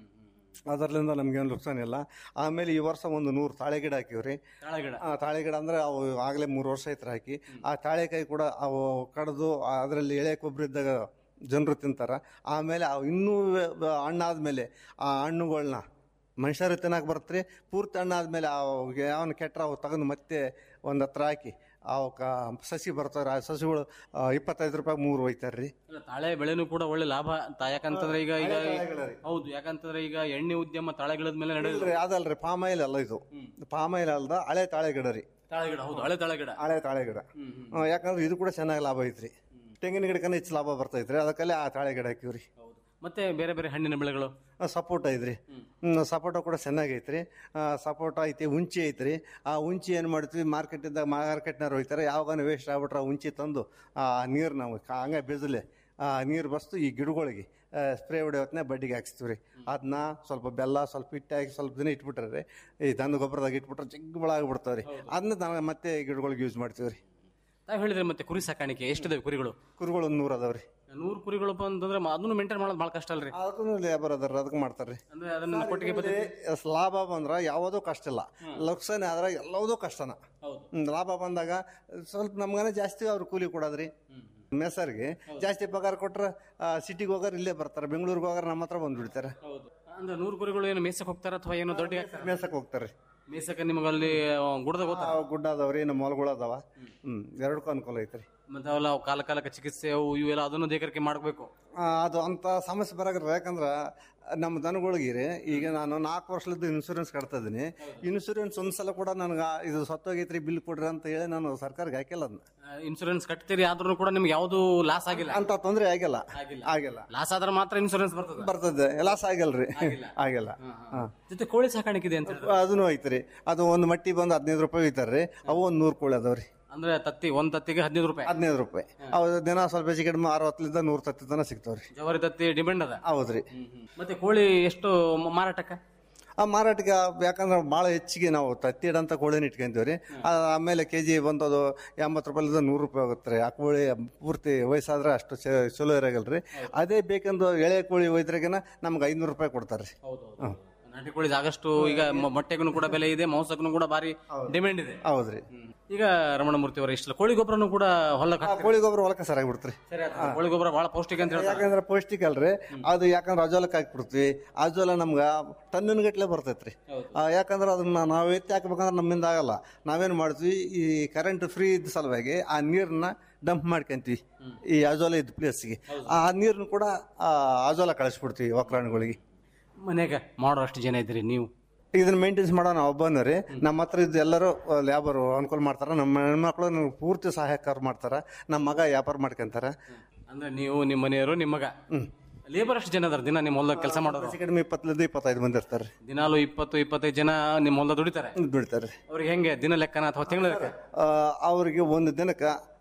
ಅದರ್ಲಿಂದ ನಮ್ಗೇನು ನುಕ್ಸಾನ ಇಲ್ಲ ಆಮೇಲೆ ಈ ವರ್ಷ ಒಂದು ನೂರು ತಾಳೆ ಗಿಡ ಹಾಕಿವ್ರಿ ತಾಳೆ ಗಿಡ ಆ ತಾಳೆ ಗಿಡ ಅಂದ್ರೆ ಅವು ಆಗಲೇ ಮೂರು ವರ್ಷ ಐತ್ರ ಹಾಕಿ ಆ ತಾಳೆಕಾಯಿ ಕೂಡ ಅವು ಕಡ್ದು ಅದರಲ್ಲಿ ಎಳೆ ಕೊಬ್ಬರಿ ಇದ್ದಾಗ ಜನರು ತಿಂತಾರ ಆಮೇಲೆ ಅವು ಇನ್ನೂ ಹಣ್ಣಾದ್ಮೇಲೆ ಆ ಹಣ್ಣುಗಳನ್ನ ಮನುಷ್ಯರು ತಿನ್ನಕ್ಕೆ ಬರ್ತರಿ ಪೂರ್ತಿ ಹಣ್ಣಾದ್ಮೇಲೆ ಅವು ಯಾವನ್ನ ಕೆಟ್ರ ಅವು ತೆಗೆದು ಮತ್ತೆ ಒಂದು ಹತ್ರ ಹಾಕಿ ಅವಕ್ಕ ಸಸಿ ಬರ್ತಾವ್ರಿ ಆ ಸಸಿಗಳು ಆ, ಇಪ್ಪತ್ತೈದು ರೂಪಾಯಿ ಮೂರು ಒಯ್ತಾರ ರೀ ಇಲ್ಲ, ತಾಳೆ ಬೆಳೆನೂ ಕೂಡ ಒಳ್ಳೆ ಲಾಭ ತಾ- ಯಾಕಂತಂದ್ರೆ ಈಗ ಈಗ ಹೌದು ಯಾಕಂತಂದ್ರೆ ಈಗ ಎಣ್ಣೆ ಉದ್ಯಮ ತಾಳೆ ಗಿಡದ ಮೇಲೆ ನಡೆಯುದು ಇಲ್ರಿ ಅದಲ್ರಿ ಪಾಮ್ ಆಯಿಲ್ ಅಲ್ಲ ಇದು ಪಾಮ್ ಆಯಿಲ್ ಅಲ್ದ ಹಳೆ ತಾಳೆ ಗಿಡ ರೀ ತಾಳೆ ಗಿಡ ಹೌದು ಹಳೆ ತಾಳೆ ಗಿಡ ಹಳೆ ತಾಳೆ ಗಿಡ ಹ್ಮ್, ಯಾಕಂದ್ರೆ ಇದು ಕೂಡ ಚೆನ್ನಾಗಿ ಲಾಭ ಐತ್ರಿ ತೆಂಗಿನ ಗಿಡಕ್ಕನ್ನ ಹೆಚ್ಚು ಲಾಭ ಬರ್ತೈತ್ರಿ ಅದಕ್ಕಲ್ಲೇ ಆ ತಾಳೆ ಗಿಡ ಹಾಕಿವ್ರಿ ಮತ್ತೆ ಬೇರೆ ಬೇರೆ ಹಣ್ಣಿನ ಬೆಳೆಗಳು ಆ, ಸಪೋಟ ಐತ್ರಿ ಹ್ಮ್, ಸಪೋಟ ಕೂಡ ಚೆನ್ನಾಗಿ ಐತ್ರಿ ಆ, ಸಪೋಟ ಐತಿ ಉಂಚಿ ಐತ್ರಿ ಆ ಉಂಚಿ ಏನು ಮಾಡ್ತೀವಿ ಮಾರ್ಕೆಟಿಂದ ಮಾರ್ಕೆಟ್ನಾರು ಹೋಯ್ತಾರೆ ಯಾವಾಗ ವೇಸ್ಟ್ ಆಗ್ಬಿಟ್ರೆ ಆ ಉಂಚಿ ತಂದು ಆ ನೀರು ನಾವು ಕಾ- ಹಂಗೆ ಬೆಜಲೆ ಆ ನೀರು ಬಸ್ತು ಈ ಗಿಡಗಳಿಗೆ ಸ್ಪ್ರೇ ಹೊಡೆ ಹೊತ್ತಿನ ಬಡ್ಡಿಗೆ ಹಾಕ್ಸ್ತೀವಿ ರೀ ಅದನ್ನ ಸ್ವಲ್ಪ ಬೆಲ್ಲ ಸ್ವಲ್ಪ ಹಿಟ್ಟು ಹಾಕಿ ಸ್ವಲ್ಪ ದಿನ ಇಟ್ಬಿಟ್ರೆ ರೀ ಈ ದನ ಗೊಬ್ಬರದಾಗ ಇಟ್ಬಿಟ್ರೆ ಜಗ್ ಬಳ ಆಗ್ಬಿಡ್ತಾವೆ ರೀ ಅದನ್ನ ನಾವು ಮತ್ತೆ ಗಿಡಗಳಿಗೆ ಯೂಸ್ ಮಾಡ್ತೀವಿ ರೀ ತಾವು ಹೇಳಿದ್ರೆ ಮತ್ತೆ ಕುರಿ ಸಾಕಾಣಿಕೆ ಎಷ್ಟಿದಾವೆ ಕುರಿಗಳು ಕುರಿಗಳು ಒಂದು ನೂರು ಅದಾವ ರೀ ನೂರು ಕುರಿಗಳು ಅಂತಂದ್ರೆ ಮ- ಅದನ್ನು ಮೇಂಟೈನ್ ಮಾಡೋದು ಭಾಳ ಕಷ್ಟ ಅಲ್ರಿ ಅದನ್ನು ಲೇಬರ್ ಅದಾರ ಅದಕ್ಕೆ ಮಾಡ್ತಾರೆ ರೀ ಅಂದ್ರೆ ಅದನ್ನ ಕೊಟ್ಟಿಗೆ ಬದ್ಲು ಲಾಭ ಬಂದ್ರ ಯಾವುದೂ ಕಷ್ಟ ಇಲ್ಲ ಲಕ್ಷಣ ಆದ್ರೆ ಎಲ್ಲವುದೂ ಕಷ್ಟನ ಹೌದು. ಹ್ಮ್, ಲಾಭ ಬಂದಾಗ ಸ್ವಲ್ಪ ನಮ್ಗನ ಜಾಸ್ತಿ ಅವ್ರು ಕೂಲಿ ಕೊಡೋದ್ರಿ ಮೆಸರ್ಗೆ ಜಾಸ್ತಿ ಪಗಾರ ಕೊಟ್ರ ಸಿಟಿಗೆ ಹೋಗಾರ ಇಲ್ಲೇ ಬರ್ತಾರೆ ಬೆಂಗಳೂರಿಗೆ ಹೋಗಾರ ನಮ್ಮ ಹತ್ರ ಬಂದು ಬಿಡ್ತಾರೆ ಹೌದು ಅಂದ್ರೆ ನೂರು ಕುರಿಗಳು ಏನು ಮೇಸಕ್ಕೆ ಹೋಗ್ತಾರ ಅಥವಾ ಏನು ದೊಡ್ಡ ಮೇಸಕ್ಕೆ ಹೋಗ್ತಾರೆ ಮೇಸಕ್ಕೆ ನಿಮಗಲ್ಲಿ ಗುಡದ ಗೊತ್ತಾ ಆ, ಗುಡ್ಡ ಅದಾವ್ರಿ ನಮ್ಮ ಹೊಲಗಳು ಅದಾವ ಹ್ಮ್ ಎರಡಕ್ಕೂ ಅನುಕೂಲ ಐತ್ರಿ ಮತ್ತೆ ಅವೆಲ್ಲ ಅವು ಕಾಲ ಕಾಲಕ್ಕೆ ಚಿಕಿತ್ಸೆ ಅವು ಇವೆಲ್ಲ ಅದನ್ನು ದೇಕರಿಕೆ ಮಾಡಬೇಕು ಆ, ಅದು ಅಂತ ಸಮಸ್ಯೆ ಬರಾಗ್ರ ಯಾಕಂದ್ರ ನಮ್ಮ ದನಗಳಿಗೆ ರೀ ಈಗ ನಾನು ನಾಲ್ಕು ವರ್ಷದ ಇನ್ಶೂರೆನ್ಸ್ ಕಟ್ತಾ ಇದೀನಿ ಇನ್ಶೂರೆನ್ಸ್ ಒಂದ್ಸಲ ಕೂಡ ನನಗೆ ಇದು ಸತ್ತೋಗೈತ್ರಿ ಬಿಲ್ ಕೊಡ್ರಿ ಅಂತ ಹೇಳಿ ನಾನು ಸರ್ಕಾರಕ್ಕೆ ಹಾಕಿಲ್ಲ ಅದನ್ನ ಇನ್ಸೂರೆನ್ಸ್ ಕಟ್ತೀರಿ ಆದ್ರೂ ಕೂಡ ನಿಮ್ಗೆ ಯಾವುದು ಲಾಸ್ ಆಗಿಲ್ಲ ಅಂತ ತೊಂದರೆ ಆಗಿಲ್ಲ ಆಗಿಲ್ಲ. ಆಗಿಲ್ಲ ಲಾಸ್ ಆದ್ರೆ ಮಾತ್ರ ಇನ್ಸೂರೆನ್ಸ್ ಬರ್ತದೆ ಬರ್ತದೆ ಲಾಸ್ ಆಗಲ್ರಿ ಆಗಿಲ್ಲ ಹಾ. ಜೊತೆ ಕೋಳಿ ಸಾಕಾಣಿಕೆ ಇದೆ ಅಂತ ಹೇಳಿದ್ರು. ಅದನ್ನು ಐತ್ರಿ ಅದು ಒಂದು ಮಟ್ಟಿ ಬಂದು ಹದಿನೈದು ರೂಪಾಯಿ ಒಯ್ತಾರ್ರಿ ಅವು ಒಂದು ನೂರು ಕೋಳಿ ಅದಾವ್ರಿ ಅಂದ್ರೆ ತತ್ತಿ ಒಂದ್ ತತ್ತಿಗೆ ಹದಿನೈದು ರೂಪಾಯಿ ಹದಿನೈದು ರೂಪಾಯಿ ಅವು ದಿನ ಸ್ವಲ್ಪ ಹೆಚ್ಚು ಕಡಿಮೆ ಅರವತ್ತಲಿಂದ ನೂರು ತತ್ತಿ ತನಕ ಸಿಗ್ತಾವ್ರಿ ಜವಾರಿ ತತ್ತಿ ಡಿಪೆಂಡ್ ಅದ ಹೌದ್ರಿ ಮತ್ತೆ ಕೋಳಿ ಎಷ್ಟು ಮ- ಮಾರಾಟಕ್ಕೆ ಆ ಮಾರಾಟಕ್ಕೆ ಯಾಕಂದ್ರೆ ಭಾಳ ಹೆಚ್ಚಿಗೆ ನಾವು ತತ್ತಿ ಇಡಂತ ಕೋಳಿನ ಇಟ್ಕೊಂತೀವಿ ರೀ ಆಮೇಲೆ ಕೆ ಜಿ ಬಂದದು ಎಂಬತ್ತು ರೂಪಾಯಿಲಿಂದ ನೂರು ರೂಪಾಯಿ ಆಗುತ್ತೆ ರೀ ಆ ಕೋಳಿ ಪೂರ್ತಿ ವಯಸ್ಸಾದ್ರೆ ಅಷ್ಟು ಚ- ಚಲೋ ಇರಾಗಲ್ಲ ರೀ ಅದೇ ಬೇಕಂದು ಎಳೆ ಕೋಳಿ ಒಯ್ದ್ರಾಗನ ನಮ್ಗೆ ಐನೂರು ರೂಪಾಯಿ ಕೊಡ್ತಾರೆ ರೀ ಹೌದು ನಾಟಿ ಕೋಳಿ ಆಗಷ್ಟು ಈಗ ಮ- ಮೊಟ್ಟೆಗೂ ಕೂಡ ಬೆಲೆ ಇದೆ ಮಾಂಸಕ್ಕೂ ಕೂಡ ಭಾರಿ ಡಿಮ್ಯಾಂಡ್ ಇದೆ ಹೌದ್ರಿ ಈಗ ರಮಣಮೂರ್ತಿ ಅವರ ಇಷ್ಟ ಕೋಳಿ ಗೊಬ್ಬರನು ಕೂಡ ಹೊಲಕ್ಕೆ ಆ ಕೋಳಿ ಗೊಬ್ಬರ ಹೊಲಕ್ಕೆ ಸರಿಯಾಗಿ ಬಿಡ್ತ್ರಿ ಸರಿ ಆಯ್ತು. ಕೋಳಿ ಗೊಬ್ಬರ ಬಹಳ ಪೌಷ್ಟಿಕ ಅಂತ ಹೇಳ್ತಾರೆ ಯಾಕಂದ್ರೆ ಪೌಷ್ಟಿಕ ಅಲ್ರಿ ಅದು ಯಾಕಂದ್ರೆ ಅಜೋಲಕ್ಕೆ ಹಾಕ್ಬಿಡ್ತೀವಿ ಅಜೋಲ ನಮ್ಗೆ ಟನ್ನಿನ ಗಟ್ಲೆ ಬರ್ತೈತ್ರಿ ಆ, ಯಾಕಂದ್ರೆ ಅದನ್ನ ನಾವು ಎತ್ತಿ ಹಾಕ್ಬೇಕಂದ್ರೆ ನಮ್ಮಿಂದ ಆಗಲ್ಲ ನಾವೇನ್ ಮಾಡ್ತೀವಿ ಈ ಕರೆಂಟ್ ಫ್ರೀ ಇದ್ದ ಸಲುವಾಗಿ ಆ ನೀರನ್ನ ಡಂಪ್ ಮಾಡ್ಕೊಂತೀವಿ ಈ ಅಜೋಲ ಇದ್ದ ಪ್ಲೇಸ್ಗೆ ಆ ನೀರನ್ನು ಕೂಡ ಆ ಅಜೋಲ ಕಳಿಸ್ಬಿಡ್ತೀವಿ ಒಕ್ರಾಣಿಗಳಿಗೆ ಮನೆಗೆ ಮಾಡೋ ಅಷ್ಟು ಜನ ಇದ್ರಿ ನೀವು ಇದನ್ನ ಮೇಂಟೆನ್ಸ್ ಮಾಡೋ ನಾವು ಒಬ್ಬನೇ ರೀ ನಮ್ಮ ಹತ್ರ ಇದ್ದು ಎಲ್ಲರೂ ಲೇಬರ್ ಅನುಕೂಲ ಮಾಡ್ತಾರ ನಮ್ಮ ಹೆಣ್ಮಕ್ಳು ನನಗೆ ಪೂರ್ತಿ ಸಹಾಯಕಾರ ಮಾಡ್ತಾರ ನಮ್ಮ ಮಗ ವ್ಯಾಪಾರ ಮಾಡ್ಕೊಂತಾರ ಅಂದ್ರೆ ನೀವು ನಿಮ್ಮ ಮನೆಯವರು ನಿಮ್ಮ ಮಗ ಲೇಬರ್ ಅಷ್ಟು ಜನ ಅದಾರ ದಿನ ನಿಮ್ಮ ಹೊಲದಾಗ ಕೆಲಸ ಮಾಡೋರು ಹೆಚ್ಚು ಕಡಿಮೆ ಇಪ್ಪತ್ತರಿಂದ ಇಪ್ಪತ್ತೈದು ಮಂದಿ ಇರ್ತಾರೆ ದಿನಾಲು ಇಪ್ಪತ್ತು ಇಪ್ಪತ್ತೈದು ಜನ ನಿಮ್ಮ ಹೊಲದಾಗ ದುಡಿತಾರೆ ಬಿಡ್ತಾರೆ ಅವ್ರಿಗೆ ಹೆಂಗೆ ದಿನ ಲೆಕ್ಕನ ಅಥವಾ ತಿಂಗಳ ಲೆಕ್ಕ ಆ, ಅವ್ರಿಗೆ ಒಂದು ದಿನಕ್ಕೆ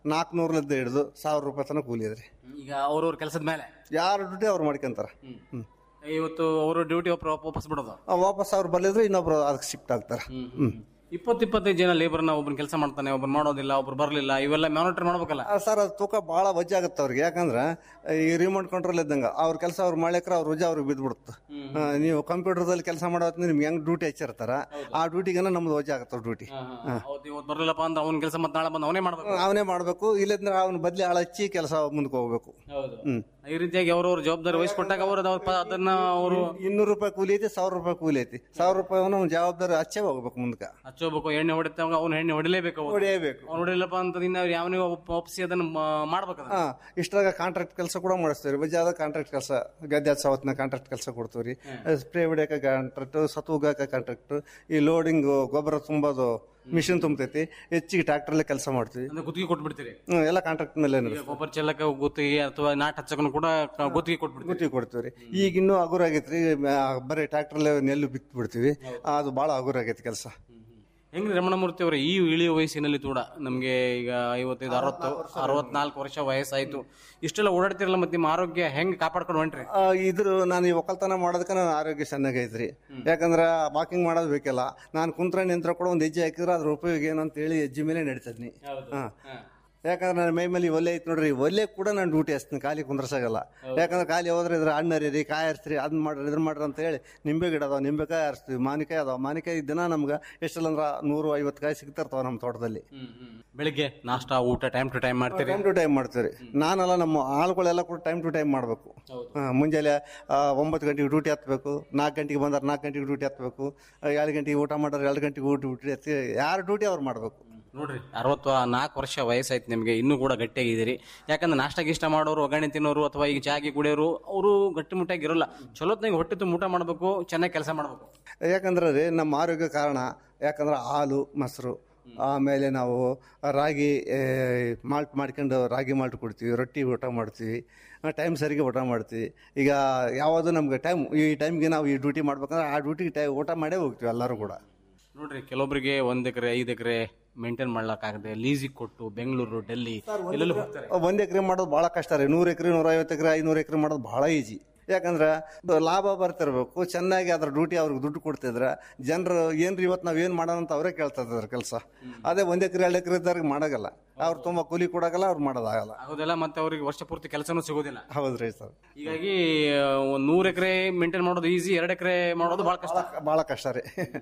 ನಾಲ್ಕುನೂರಲಿದ್ದ ಹಿಡಿದು ಸಾವಿರ ರೂಪಾಯಿ ತನಕ ಕೂಲಿ ಅದ್ರಿ ಈಗ ಅವ್ರವ್ರ ಕೆಲಸದ ಮೇಲೆ ಯಾರು ಡ್ಯೂಟಿ ಅವ್ರು ಮಾಡ್ಕೊಂತಾರ ಹ್ಮ್ ಇವತ್ತು ಅವರು ಡ್ಯೂಟಿ ವಾಪಸ್ ಬಿಡೋದು ಆ, ವಾಪಸ್ ಅವ್ರು ಬರ್ಲಿದ್ರೆ ಇನ್ನೊಬ್ರು ಅದಕ್ಕೆ ಶಿಫ್ಟ್ ಆಗ್ತಾರೆ ಹ್ಮ್ ಇಪ್ಪತ್ತು ಇಪ್ಪತ್ತೈದು ಜನ ಲೇಬರ್ನ ಒಬ್ಬನ ಕೆಲಸ ಮಾಡ್ತಾನೆ ಒಬ್ಬರು ಮಾಡೋದಿಲ್ಲ ಒಬ್ರು ಬರಲಿಲ್ಲ ಇವೆಲ್ಲ ಮಾನಿಟರ್ ಮಾಡ್ಬೇಕಲ್ಲ ಆ, ಸರ್ ಅದು ತೂಕ ಭಾಳ ವಜ್ಜೆ ಆಗುತ್ತೆ ಅವ್ರಿಗೆ ಯಾಕಂದ್ರೆ ಈ ರಿಮೋಟ್ ಕಂಟ್ರೋಲ್ ಇದ್ದಂಗೆ ಅವ್ರ ಕೆಲಸ ಅವ್ರು ಮಾಡ್ಲಿಕ್ರೆ ಅವ್ರ ವಜ್ಜೆ ಅವ್ರಿಗೆ ಬಿದ್ದುಬಿಡುತ್ತೆ ನೀವು ಕಂಪ್ಯೂಟರ್ದಲ್ಲಿ ಕೆಲಸ ಮಾಡೋ ಹೊತ್ತಿಗೆ ನಿಮ್ಗೆ ಹೆಂಗ್ ಡ್ಯೂಟಿ ಹಚ್ಚಿರ್ತಾರ ಆ ಡ್ಯೂಟಿಗೆನ ನಮ್ದು ವಜ್ಜೆ ಆಗುತ್ತೆ ಡ್ಯೂಟಿ ಅವತ್ತು ಇವತ್ತು ಬರಲಿಲ್ಲಪ್ಪ ಅಂದ್ರೆ ಅವ್ನ ಕೆಲಸ ಮತ್ತೆ ನಾಳೆ ಬಂದು ಅವನೇ ಮಾಡ್ಬೇಕು ಅವನೇ ಮಾಡಬೇಕು ಇಲ್ಲಂದ್ರೆ ಅವ್ನ ಬದ್ಲಿ ಆಳ ಹಚ್ಚಿ ಕೆಲಸ ಮುಂದಕ್ಕೆ ಹೋಗ್ಬೇಕು ಹೌದು ಹ್ಮ್ ಈ ರೀತಿಯಾಗಿ ಅವ್ರವ್ರ ಜವಾಬ್ದಾರಿ ವಹಿಸ್ಕೊಟ್ಟಾಗ ಅವರು ಅದನ್ನ ಅವರು ಇನ್ನೂರು ರೂಪಾಯಿ ಕೂಲಿ ಐತಿ ಸಾವಿರ ರೂಪಾಯಿ ಕೂಲಿ ಐತಿ ಸಾವಿರ ರೂಪಾಯಿ ಅವ್ನ ಜವಾಬ್ದಾರಿ ಹಚ್ಚೇ ಹೋಗ್ಬೇಕು ಮುಂದಕ್ಕೆ ಹಚ್ಚೋಬೇಕು ಎಣ್ಣೆ ಹೊಡಿತಾಗ ಅವ್ನು ಎಣ್ಣೆ ಹೊಡಿಲೇಬೇಕು ಅವ್ನು ಹೊಡೆಯಬೇಕು ಅವ್ನು ಹೊಡಿಲಿಲ್ಲಪ್ಪ ಅಂತ ಇನ್ನ ಯಾವನಿಗೆ ಒಪ್ಪಿಸಿ ಅದನ್ನ ಮಾಡ್ಬೇಕು ಹಾ ಇಷ್ಟ್ರಾಗ ಕಾಂಟ್ರಾಕ್ಟ್ ಕೆಲಸ ಕೂಡ ಮಾಡಿಸ್ತೀವಿ ವಜ್ಜಾದ ಕಾಂಟ್ರಾಕ್ಟ್ ಕೆಲಸ ಗದ್ದೆ ಸಾವತ್ನ ಕಾಂಟ್ರಾಕ್ಟ್ ಕೆಲಸ ಕೊಡ್ತೀವಿ ಸ್ಪ್ರೇ ಹೊಡಿಯೋಕೆ ಕಾಂಟ್ರಾಕ್ಟ್ ಸತ್ತು ಹೋಗಕ್ಕೆ ಕಾಂಟ್ರಾಕ್ಟ್ ಈ ಲೋಡಿಂಗ್ ಗೊಬ್ಬರ ತುಂಬೋದು ಮಿಷಿನ್ ತುಂಬತೈತಿ ಹೆಚ್ಚಿಗೆ ಟ್ರ್ಯಾಕ್ಟರ್ಲೆ ಕೆಲಸ ಮಾಡ್ತೀವಿ ಅಂದ್ರೆ ಗುತ್ತಿಗೆ ಕೊಟ್ಬಿಡ್ತೀರಿ ಹ್ಮ್, ಎಲ್ಲ ಕಾಂಟ್ರಾಕ್ಟ್ ಮೇಲೆ ಈಗ ಗೊಬ್ಬರ ಚೆಲ್ಲಕ ಗುತ್ತಿಗೆ ಅಥವಾ ನಾಟ್ ಹಚ್ಚಕನು ಕೂಡ ಕ- ಗುತ್ತಿಗೆ ಕೊಟ್ಬಿಡ್ತೀರಿ ಗುತ್ತಿಗೆ ಕೊಡ್ತೀವಿ ರೀ ಈಗ ಇನ್ನೂ ಹಗುರ ಆಗೈತ್ರಿ ಮ್ಯಾ- ಬರೀ ಟ್ರ್ಯಾಕ್ಟರ್ಲೆ ನೆಲ್ಲು ಬಿತ್ತು ಬಿಡ್ತೀವಿ ಅದು ಭಾಳ ಹಗುರ ಆಗೈತಿ ಕೆಲಸ ಹೆಂಗ್ರಿ ರಮಣಮೂರ್ತಿ ಅವರ ಈ ಇಳಿಯ ವಯಸ್ಸಿನಲ್ಲಿ ಕೂಡ ನಮ್ಗೆ ಈಗ ಐವತ್ತೈದು ಅರವತ್ತು ಅರವತ್ನಾಲ್ಕು ವರ್ಷ ವಯಸ್ಸಾಯ್ತು ಇಷ್ಟೆಲ್ಲ ಓಡಾಡ್ತಿರಲ್ಲ ಮತ್ತೆ ನಿಮ್ಮ ಆರೋಗ್ಯ ಹೆಂಗ್ ಕಾಪಾಡ್ಕೊಂಡು ಹೊಂಟ್ರಿ ಆ, ಇದ್ರ ನಾನು ಈ ಒಕ್ಕಲ್ತನ ಮಾಡೋದಕ್ಕೆ ನನ್ನ ಆರೋಗ್ಯ ಚೆನ್ನಾಗೈತ್ರಿ ಯಾಕಂದ್ರೆ ವಾಕಿಂಗ್ ಮಾಡೋದು ಬೇಕಲ್ಲ ನಾನು ಕುಂತ್ರ ನಿಂತ್ರ ಕೂಡ ಒಂದು ಹೆಜ್ಜೆ ಹಾಕಿದ್ರೆ ಅದ್ರ ಉಪಯೋಗ ಏನಂತ ಹೇಳಿ ಹೆಜ್ಜೆ ಮೇಲೆ ನಡೀತದ್ನಿ ಹಾ ಯಾಕಂದ್ರೆ ನನ್ನ ಮೈ ಮೇಲೆ ಈ ಒಲೆ ಐತಿ ನೋಡ್ರಿ ಈ ಒಲೆ ಕೂಡ ನಾನು ಡ್ಯೂಟಿ ಹಚ್ತೀನಿ ಖಾಲಿ ಕುಂದ್ರಸಾಗಲ್ಲ ಯಾಕಂದ್ರೆ ಖಾಲಿ ಹೋದ್ರೆ ಇದ್ರ ಹಣ್ಣು ಹರಿರಿ ಕಾಯಿ ಹರಿಸ್ರಿ ಅದನ್ನ ಮಾಡ್ರಿ ಇದ್ರ ಮಾಡ್ರಿ ಅಂತ ಹೇಳಿ ನಿಂಬೆ ಗಿಡ ಅದಾವ ನಿಂಬೆಕಾಯಿ ಹರಿಸ್ತೀವಿ ಮಾನಿಕಾಯಿ ಅದಾವ ಮಾನಿಕಾಯಿ ದಿನ ನಮ್ಗೆ ಎಷ್ಟಲ್ಲ ಅಂದ್ರೆ ನೂರು ಐವತ್ತು ಕಾಯಿ ಸಿಗ್ತಿರ್ತಾವ ನಮ್ಮ ತೋಟದಲ್ಲಿ ಬೆಳಿಗ್ಗೆ ನಾಷ್ಟ ಊಟ ಟೈಮ್ ಟು ಟೈಮ್ ಮಾಡ್ತೀರಿ ಟೈಮ್ ಟು ಟೈಮ್ ಮಾಡ್ತೀವಿ ನಾನೆಲ್ಲ ನಮ್ಮ ಆಳುಗಳೆಲ್ಲ ಕೂಡ ಟೈಮ್ ಟು ಟೈಮ್ ಮಾಡಬೇಕು ಮುಂಜಾನೆ ಆ, ಒಂಬತ್ತು ಗಂಟೆಗೆ ಡ್ಯೂಟಿ ಹತ್ಬೇಕು ನಾಲ್ಕು ಗಂಟೆಗೆ ಬಂದ್ರೆ ನಾಲ್ಕು ಗಂಟೆಗೆ ಡ್ಯೂಟಿ ಹತ್ಬೇಕು ಎರಡು ಗಂಟೆಗೆ ಊಟ ಮಾಡೋರು ಎರಡು ಗಂಟೆಗೆ ಊಟ ಡ್ಯೂಟಿ ಹತ್ತಿ ಯಾರು ಡ್ಯೂಟಿ ಅವ್ರು ಮಾಡಬೇಕು ನೋಡ್ರಿ ಅರವತ್ತು ನಾಲ್ಕು ವರ್ಷ ವಯಸ್ಸಾಯ್ತು ನಿಮಗೆ ಇನ್ನೂ ಕೂಡ ಗಟ್ಟಿಯಾಗಿದ್ದೀರಿ ಯಾಕಂದ್ರೆ ನಾಷ್ಟ ಗೀಷ್ಟ ಮಾಡೋರು ಒಗ್ಗರಣೆ ತಿನ್ನೋರು ಅಥವಾ ಈಗ ಚಾಗಿ ಕುಡಿಯೋರು ಅವರು ಗಟ್ಟಿಮುಟ್ಟಾಗಿ ಇರೋಲ್ಲ ಚಲೋತ್ನಾಗ ಹೊಟ್ಟೆ ತುಂಬ ಊಟ ಮಾಡಬೇಕು ಚೆನ್ನಾಗಿ ಕೆಲಸ ಮಾಡಬೇಕು ಯಾಕಂದ್ರೆ ರೀ ನಮ್ಮ ಆರೋಗ್ಯ ಕಾರಣ ಯಾಕಂದ್ರೆ ಹಾಲು ಮೊಸರು ಆಮೇಲೆ ನಾವು ರಾಗಿ ಮಾಲ್ಟ್ ಮಾಡ್ಕೊಂಡು ರಾಗಿ ಮಾಲ್ಟ್ ಕೊಡ್ತೀವಿ ರೊಟ್ಟಿ ಊಟ ಮಾಡ್ತೀವಿ ಟೈಮ್ ಸರಿಗೆ ಊಟ ಮಾಡ್ತೀವಿ ಈಗ ಯಾವುದು ನಮ್ಗೆ ಟೈಮ್ ಈ ಟೈಮ್ಗೆ ನಾವು ಈ ಡ್ಯೂಟಿ ಮಾಡ್ಬೇಕಂದ್ರೆ ಆ ಡ್ಯೂಟಿಗೆ ಟೈ ಊಟ ಮಾಡೇ ಹೋಗ್ತೀವಿ ಎಲ್ಲರೂ ಕೂಡ ನೋಡ್ರಿ ಕೆಲವೊಬ್ಬರಿಗೆ ಒಂದ್ ಎಕರೆ ಐದು ಎಕರೆ ಮೇಂಟೈನ್ ಮಾಡ್ಲಕ್ಕಾಗದೆ ಲೀಸಿಗೆ ಕೊಟ್ಟು ಬೆಂಗಳೂರು ಡೆಲ್ಲಿ ಎಲ್ಲೆಲ್ಲೂ ಹೋಗ್ತಾರೆ ಒಂದು ಎಕರೆ ಮಾಡೋದು ಭಾಳ ಕಷ್ಟ ರೀ ನೂರು ಎಕರೆ ನೂರೈವತ್ತು ಎಕರೆ ಐನೂರು ಎಕರೆ ಮಾಡೋದು ಭಾಳ ಈಜಿ ಯಾಕಂದ್ರೆ ಲಾಭ ಬರ್ತಿರ್ಬೇಕು ಚೆನ್ನಾಗಿ ಅದ್ರ ಡ್ಯೂಟಿ ಅವ್ರಿಗೆ ದುಡ್ಡು ಕೊಡ್ತಿದ್ರೆ ಜನರು ಏನ್ರಿ ಇವತ್ತು ನಾವು ಏನು ಮಾಡೋಣ ಅಂತ ಅವರೇ ಕೇಳ್ತಾ ಇದ್ದಾರೆ ಕೆಲಸ ಅದೇ ಒಂದು ಎಕರೆ ಎರಡು ಎಕರೆ ಇದ್ದವ್ರಿಗೆ ಮಾಡೋಗಲ್ಲ ಅವ್ರು ತುಂಬ ಕೂಲಿ ಕೊಡೋಗಲ್ಲ ಅವ್ರು ಮಾಡೋದಾಗಲ್ಲ ಆಗೋದಿಲ್ಲ ಮತ್ತೆ ಅವ್ರಿಗೆ ವರ್ಷ ಪೂರ್ತಿ ಕೆಲಸನೂ ಸಿಗೋದಿಲ್ಲ ಹೌದ್ರಿ ಸರ್ ಹೀಗಾಗಿ ಒಂದು ನೂರು ಎಕರೆ ಮೇಂಟೈನ್ ಮಾಡೋದು ಈಸಿ ಎರಡು ಎಕರೆ ಮಾಡೋದು ಬಹಳ ಕಷ್ಟ ಭಾಳ ಕಷ್ಟ ರೀ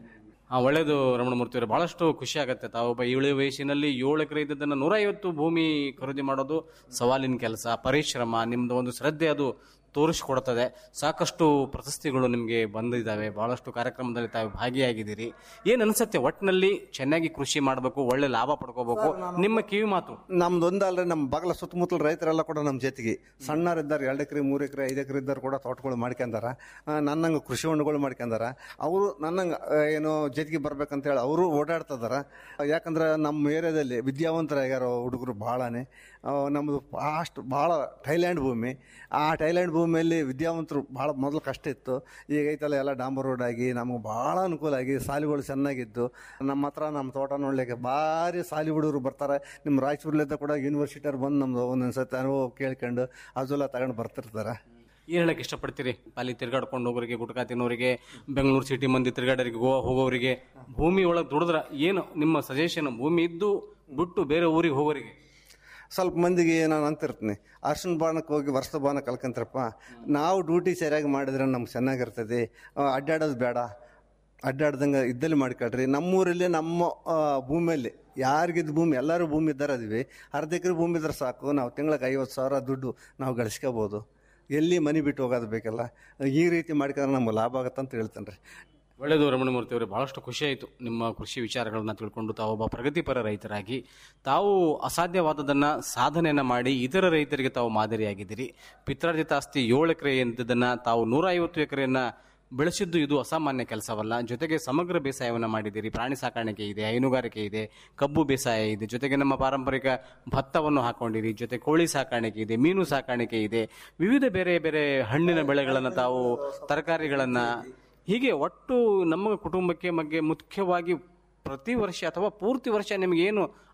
ಹಾ ಒಳ್ಳೇದು ರಮಣಮೂರ್ತಿ ಅವರು ಬಹಳಷ್ಟು ಖುಷಿ ಆಗುತ್ತೆ ತಾವೊಬ್ಬ ಏಳು ವಯಸ್ಸಿನಲ್ಲಿ ಏಳು ಎಕರೆ ಇದ್ದದನ್ನು ನೂರೈವತ್ತು ಭೂಮಿ ಖರೀದಿ ಮಾಡೋದು ಸವಾಲಿನ ಕೆಲಸ ಪರಿಶ್ರಮ ನಿಮ್ದು ಒಂದು ಶ್ರದ್ಧೆ ಅದು ತೋರಿಸಿಕೊಡ್ತದೆ ಸಾಕಷ್ಟು ಪ್ರಶಸ್ತಿಗಳು ನಿಮಗೆ ಬಂದಿದ್ದಾವೆ ಬಹಳಷ್ಟು ಕಾರ್ಯಕ್ರಮದಲ್ಲಿ ತಾವು ಭಾಗಿಯಾಗಿದ್ದೀರಿ ಏನ್ ಅನ್ಸತ್ತೆ ಒಟ್ಟಿನಲ್ಲಿ ಚೆನ್ನಾಗಿ ಕೃಷಿ ಮಾಡಬೇಕು ಒಳ್ಳೆ ಲಾಭ ಪಡ್ಕೋಬೇಕು ನಿಮ್ಮ ಕಿವಿ ಮಾತು ನಮ್ದು ಒಂದಲ್ರಿ ನಮ್ಮ ಬಗಲ ಸುತ್ತಮುತ್ತಲ ರೈತರೆಲ್ಲ ಕೂಡ ನಮ್ಮ ಜೊತೆಗೆ ಸಣ್ಣರಿದ್ದಾರೆ ಎರಡು ಎಕರೆ ಮೂರು ಎಕರೆ ಐದು ಎಕರೆ ಇದ್ದಾರೆ ಕೂಡ ತೋಟಗಳು ಮಾಡ್ಕೊಂಡಾರ ಆ, ನನ್ನಂಗೆ ಕೃಷಿ ಹೊಂಡಗಳು ಮಾಡ್ಕೊಂಡಾರ ಅವರು ನನ್ನಂಗೆ ಆ, ಏನು ಜೊತೆಗೆ ಬರ್ಬೇಕಂತ ಹೇಳಿ ಅವರು ಓಡಾಡ್ತಿದಾರ ಯಾಕಂದ್ರೆ ನಮ್ಮ ಏರಿಯಾದಲ್ಲಿ ವಿದ್ಯಾವಂತರಾಗ್ಯಾರ ಹುಡುಗರು ಭಾಳನೇ ಆ, ನಮ್ಮದು ಫಾಸ್ಟ್ ಭಾಳ ಥೈಲ್ಯಾಂಡ್ ಭೂಮಿ ಆ ಥೈಲ್ಯಾಂಡ್ ಭೂಮಿಯಲ್ಲಿ ವಿದ್ಯಾವಂತರು ಭಾಳ ಮೊದಲು ಕಷ್ಟ ಇತ್ತು ಈಗ ಐತಲ್ಲ ಎಲ್ಲ ಡಾಂಬರ್ ರೋಡ್ ಆಗಿ ನಮಗೆ ಭಾಳ ಅನುಕೂಲ ಆಗಿ ಸಾಲಿಗಳು ಚೆನ್ನಾಗಿದ್ದು ನಮ್ಮ ಹತ್ರ ನಮ್ಮ ತೋಟ ನೋಡ್ಲಿಕ್ಕೆ ಭಾರಿ ಸಾಲಿ ಹುಡುಗರು ಬರ್ತಾರೆ ನಿಮ್ಮ ರಾಯಚೂರ್ಲಿದ್ದ ಕೂಡ ಯೂನಿವರ್ಸಿಟಿಯವ್ರು ಬಂದು ನಮ್ದು ಒಂದೊಂದು ಸತಿ ಅನುಭವ ಕೇಳ್ಕೊಂಡು ಅದೆಲ್ಲ ತಗೊಂಡು ಬರ್ತಿರ್ತಾರೆ ಏನ್ ಹೇಳಕ್ ಇಷ್ಟಪಡ್ತೀರಿ ಅಲ್ಲಿ ತಿರ್ಗಾಡ್ಕೊಂಡು ಹೋಗೋರಿಗೆ ಗುಟ್ಕಾ ತಿನ್ನೋರಿಗೆ ಬೆಂಗಳೂರು ಸಿಟಿ ಮಂದಿ ತಿರ್ಗಾಡೋರಿಗೆ ಗೋವಾ ಹೋಗೋರಿಗೆ ಭೂಮಿ ಒಳಗೆ ದುಡಿದ್ರ ಏನು ನಿಮ್ಮ ಸಜೆಷನ್ ಭೂಮಿ ಇದ್ದು ಬಿಟ್ಟು ಬೇರೆ ಊರಿಗೆ ಹೋಗೋರಿಗೆ ಸ್ವಲ್ಪ ಮಂದಿಗೆ ನಾನು ಅಂತಿರ್ತೀನಿ ಅರ್ಶಿನ ಬಾಣಕ್ಕೆ ಹೋಗಿ ವರ್ಷದ ಬಾಣ ಕಲ್ಕಂತಾರಪ್ಪ ನಾವು ಡ್ಯೂಟಿ ಸರಿಯಾಗಿ ಮಾಡಿದ್ರೆ ನಮ್ಗೆ ಚೆನ್ನಾಗಿರ್ತದೆ ಆ, ಅಡ್ಡಾಡೋದು ಬೇಡ ಅಡ್ಡಾಡ್ದಂಗೆ ಇದ್ದಲ್ಲಿ ಮಾಡ್ಕೊಳ್ರಿ ನಮ್ಮೂರಲ್ಲಿ ನಮ್ಮ ಆ, ಭೂಮಿಯಲ್ಲಿ ಯಾರಿಗಿದ್ದು ಭೂಮಿ ಎಲ್ಲರೂ ಭೂಮಿ ಇದ್ದಾರೆ ಅದೀವಿ ಅರ್ಧ ಎಕರೆ ಭೂಮಿ ಇದ್ರೆ ಸಾಕು ನಾವು ತಿಂಗಳಿಗೆ ಐವತ್ತು ಸಾವಿರ ದುಡ್ಡು ನಾವು ಗಳಿಸ್ಕೋಬೋದು ಎಲ್ಲಿ ಮನೆ ಬಿಟ್ಟು ಹೋಗೋದು ಬೇಕಲ್ಲ ಈ ರೀತಿ ಮಾಡ್ಕೊಂಡ್ರೆ ನಮ್ಗೆ ಲಾಭ ಆಗತ್ತೆ ಅಂತ ಹೇಳ್ತೇನೆ ರೀ ಒಳ್ಳೆಯದು ರಮಣಮೂರ್ತಿ ಅವರೇ ಬಹಳಷ್ಟು ಖುಷಿ ಆಯಿತು ನಿಮ್ಮ ಕೃಷಿ ವಿಚಾರಗಳನ್ನ ತಿಳ್ಕೊಂಡು ತಾವೊಬ್ಬ ಪ್ರಗತಿಪರ ರೈತರಾಗಿ ತಾವು ಅಸಾಧ್ಯವಾದದನ್ನು ಸಾಧನೆಯನ್ನು ಮಾಡಿ ಇತರ ರೈತರಿಗೆ ತಾವು ಮಾದರಿಯಾಗಿದ್ದೀರಿ ಪಿತ್ರಾರ್ಜಿತ ಆಸ್ತಿ ಏಳು ಎಕರೆ ಎಂದದನ್ನು ತಾವು ನೂರ ಐವತ್ತು ಎಕರೆಯನ್ನು ಬೆಳೆಸಿದ್ದು ಇದು ಅಸಾಮಾನ್ಯ ಕೆಲಸವಲ್ಲ ಜೊತೆಗೆ ಸಮಗ್ರ ಬೇಸಾಯವನ್ನು ಮಾಡಿದ್ದೀರಿ ಪ್ರಾಣಿ ಸಾಕಾಣಿಕೆ ಇದೆ ಹೈನುಗಾರಿಕೆ ಇದೆ ಕಬ್ಬು ಬೇಸಾಯ ಇದೆ ಜೊತೆಗೆ ನಮ್ಮ ಪಾರಂಪರಿಕ ಭತ್ತವನ್ನು ಹಾಕೊಂಡಿರಿ ಜೊತೆ ಕೋಳಿ ಸಾಕಾಣಿಕೆ ಇದೆ ಮೀನು ಸಾಕಾಣಿಕೆ ಇದೆ ವಿವಿಧ ಬೇರೆ ಬೇರೆ ಹಣ್ಣಿನ ಬೆಳೆಗಳನ್ನು ತಾವು ತರಕಾರಿಗಳನ್ನು ಹೀಗೆ ಒಟ್ಟು ನಮ್ಮ ಕುಟುಂಬಕ್ಕೆ ಬಗ್ಗೆ ಮುಖ್ಯವಾಗಿ ಪ್ರತಿ ವರ್ಷ ಅಥವಾ ಪೂರ್ತಿ ವರ್ಷ ನಿಮಗೆ ಏನು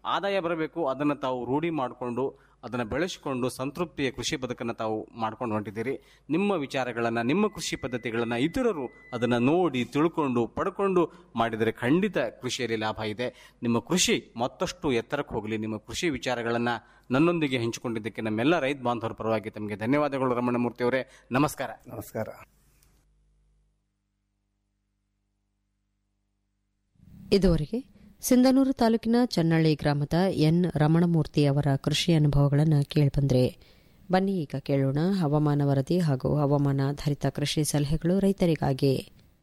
ಆದಾಯ ಬರಬೇಕು ಅದನ್ನು ತಾವು ರೂಢಿ ಮಾಡಿಕೊಂಡು ಅದನ್ನು ಬೆಳೆಸಿಕೊಂಡು ಸಂತೃಪ್ತಿಯ ಕೃಷಿ ಬದುಕನ್ನು ತಾವು ಮಾಡ್ಕೊಂಡು ಹೊಂಟಿದ್ದೀರಿ ನಿಮ್ಮ ವಿಚಾರಗಳನ್ನು ನಿಮ್ಮ ಕೃಷಿ ಪದ್ಧತಿಗಳನ್ನು ಇತರರು ಅದನ್ನು ನೋಡಿ ತಿಳ್ಕೊಂಡು ಪಡ್ಕೊಂಡು ಮಾಡಿದರೆ ಖಂಡಿತ ಕೃಷಿಯಲ್ಲಿ ಲಾಭ ಇದೆ ನಿಮ್ಮ ಕೃಷಿ ಮತ್ತಷ್ಟು ಎತ್ತರಕ್ಕೆ ಹೋಗಲಿ ನಿಮ್ಮ ಕೃಷಿ ವಿಚಾರಗಳನ್ನು ನನ್ನೊಂದಿಗೆ ಹಂಚಿಕೊಂಡಿದ್ದಕ್ಕೆ ನಮ್ಮೆಲ್ಲ ರೈತ ಬಾಂಧವರ ಪರವಾಗಿ ತಮಗೆ ಧನ್ಯವಾದಗಳು ರಮಣಮೂರ್ತಿ ಅವರೇ ನಮಸ್ಕಾರ ನಮಸ್ಕಾರ ಇದುವರೆಗೆ ಸಿಂಧನೂರು ತಾಲೂಕಿನ ಚನ್ನಳ್ಳಿ ಗ್ರಾಮದ ಎನ್ ರಮಣಮೂರ್ತಿ ಅವರ ಕೃಷಿ ಅನುಭವಗಳನ್ನು ಕೇಳಿಬಂದ್ರೆ ಬನ್ನಿ ಈಗ ಕೇಳೋಣ ಹವಾಮಾನ ವರದಿ ಹಾಗೂ ಹವಾಮಾನ ಆಧಾರಿತ ಕೃಷಿ ಸಲಹೆಗಳು ರೈತರಿಗಾಗಿ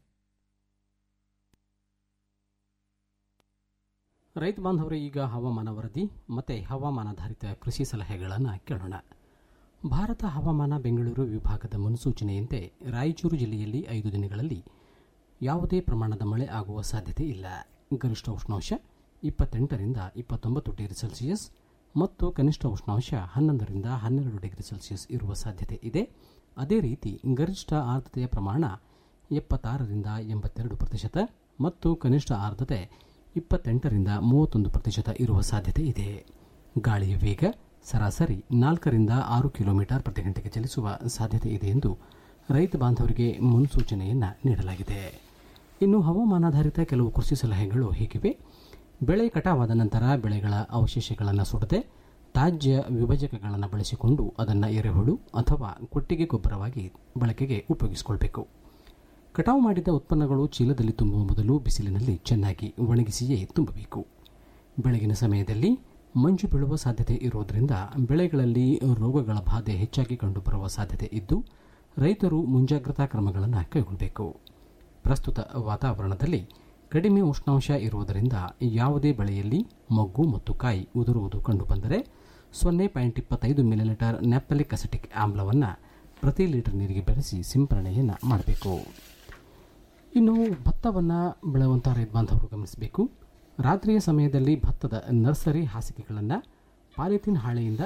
ರೈತ ಬಾಂಧವರು ಈಗ ಹವಾಮಾನ ವರದಿ ಮತ್ತು ಹವಾಮಾನಾಧಾರಿತ ಕೃಷಿ ಸಲಹೆಗಳನ್ನು ಕೇಳೋಣ ಭಾರತ ಹವಾಮಾನ ಬೆಂಗಳೂರು ವಿಭಾಗದ ಮುನ್ಸೂಚನೆಯಂತೆ ರಾಯಚೂರು ಜಿಲ್ಲೆಯಲ್ಲಿ ಐದು ದಿನಗಳಲ್ಲಿ ಯಾವುದೇ ಪ್ರಮಾಣದ ಮಳೆ ಆಗುವ ಸಾಧ್ಯತೆ ಇಲ್ಲ ಗರಿಷ್ಠ ಉಷ್ಣಾಂಶ ಇಪ್ಪತ್ತೆಂಟರಿಂದ ಇಪ್ಪತ್ತೊಂಬತ್ತು ಡಿಗ್ರಿ ಸೆಲ್ಸಿಯಸ್ ಮತ್ತು ಕನಿಷ್ಠ ಉಷ್ಣಾಂಶ ಹನ್ನೊಂದರಿಂದ ಹನ್ನೆರಡು ಡಿಗ್ರಿ ಸೆಲ್ಸಿಯಸ್ ಇರುವ ಸಾಧ್ಯತೆ ಇದೆ ಅದೇ ರೀತಿ ಗರಿಷ್ಠ ಆರ್ದ್ರತೆಯ ಪ್ರಮಾಣ ಎಪ್ಪತ್ತಾರರಿಂದ ಎಂಬತ್ತೆರಡು ಪ್ರತಿಶತ ಮತ್ತು ಕನಿಷ್ಠ ಆರ್ದ್ರತೆ ಇಪ್ಪತ್ತೆಂಟರಿಂದ ಮೂವತ್ತೊಂದು ಪ್ರತಿಶತ ಇರುವ ಸಾಧ್ಯತೆ ಇದೆ ಗಾಳಿಯ ವೇಗ ಸರಾಸರಿ ನಾಲ್ಕರಿಂದ ಆರು ಕಿಲೋಮೀಟರ್ ಪ್ರತಿ ಗಂಟೆಗೆ ಚಲಿಸುವ ಸಾಧ್ಯತೆ ಇದೆ ಎಂದು ರೈತ ಬಾಂಧವರಿಗೆ ಮುನ್ಸೂಚನೆಯನ್ನು ನೀಡಲಾಗಿದೆ ಇನ್ನು ಹವಾಮಾನಾಧಾರಿತ ಕೆಲವು ಕೃಷಿ ಸಲಹೆಗಳು ಹೀಗಿವೆ ಬೆಳೆ ಕಟಾವಾದ ನಂತರ ಬೆಳೆಗಳ ಅವಶೇಷಗಳನ್ನು ಸುಡದೆ ತಾಜ್ಯ ವಿಭಜಕಗಳನ್ನು ಬಳಸಿಕೊಂಡು ಅದನ್ನು ಎರೆಹುಳು ಅಥವಾ ಕೊಟ್ಟಿಗೆ ಗೊಬ್ಬರವಾಗಿ ಬಳಕೆಗೆ ಉಪಯೋಗಿಸಿಕೊಳ್ಬೇಕು ಕಟಾವು ಮಾಡಿದ ಉತ್ಪನ್ನಗಳು ಚೀಲದಲ್ಲಿ ತುಂಬುವ ಮೊದಲು ಬಿಸಿಲಿನಲ್ಲಿ ಚೆನ್ನಾಗಿ ಒಣಗಿಸಿಯೇ ತುಂಬಬೇಕು ಬೆಳಗಿನ ಸಮಯದಲ್ಲಿ ಮಂಜು ಬೀಳುವ ಸಾಧ್ಯತೆ ಇರುವುದರಿಂದ ಬೆಳೆಗಳಲ್ಲಿ ರೋಗಗಳ ಬಾಧೆ ಹೆಚ್ಚಾಗಿ ಕಂಡುಬರುವ ಸಾಧ್ಯತೆ ಇದ್ದು ರೈತರು ಮುಂಜಾಗ್ರತಾ ಕ್ರಮಗಳನ್ನು ಕೈಗೊಳ್ಳಬೇಕು ಪ್ರಸ್ತುತ ವಾತಾವರಣದಲ್ಲಿ ಕಡಿಮೆ ಉಷ್ಣಾಂಶ ಇರುವುದರಿಂದ ಯಾವುದೇ ಬೆಳೆಯಲ್ಲಿ ಮೊಗ್ಗು ಮತ್ತು ಕಾಯಿ ಉದುರುವುದು ಕಂಡುಬಂದರೆ ಸೊನ್ನೆ ಪಾಯಿಂಟ್ ಇಪ್ಪತ್ತೈದು ಮಿಲಿಲೀಟರ್ ನ್ಯಾಪಲಿಕ್ ಅಸೆಟಿಕ್ ಆಮ್ಲವನ್ನು ಪ್ರತಿ ಲೀಟರ್ ನೀರಿಗೆ ಬೆರೆಸಿ ಸಿಂಪರಣೆಯನ್ನು ಮಾಡಬೇಕು ಇನ್ನು ಭತ್ತವನ್ನು ಬೆಳೆಯುವಂಥ ರೈತ ಬಾಂಧವರು ಗಮನಿಸಬೇಕು ರಾತ್ರಿಯ ಸಮಯದಲ್ಲಿ ಭತ್ತದ ನರ್ಸರಿ ಹಾಸಿಗೆಗಳನ್ನು ಪಾಲಿಥೀನ್ ಹಾಳೆಯಿಂದ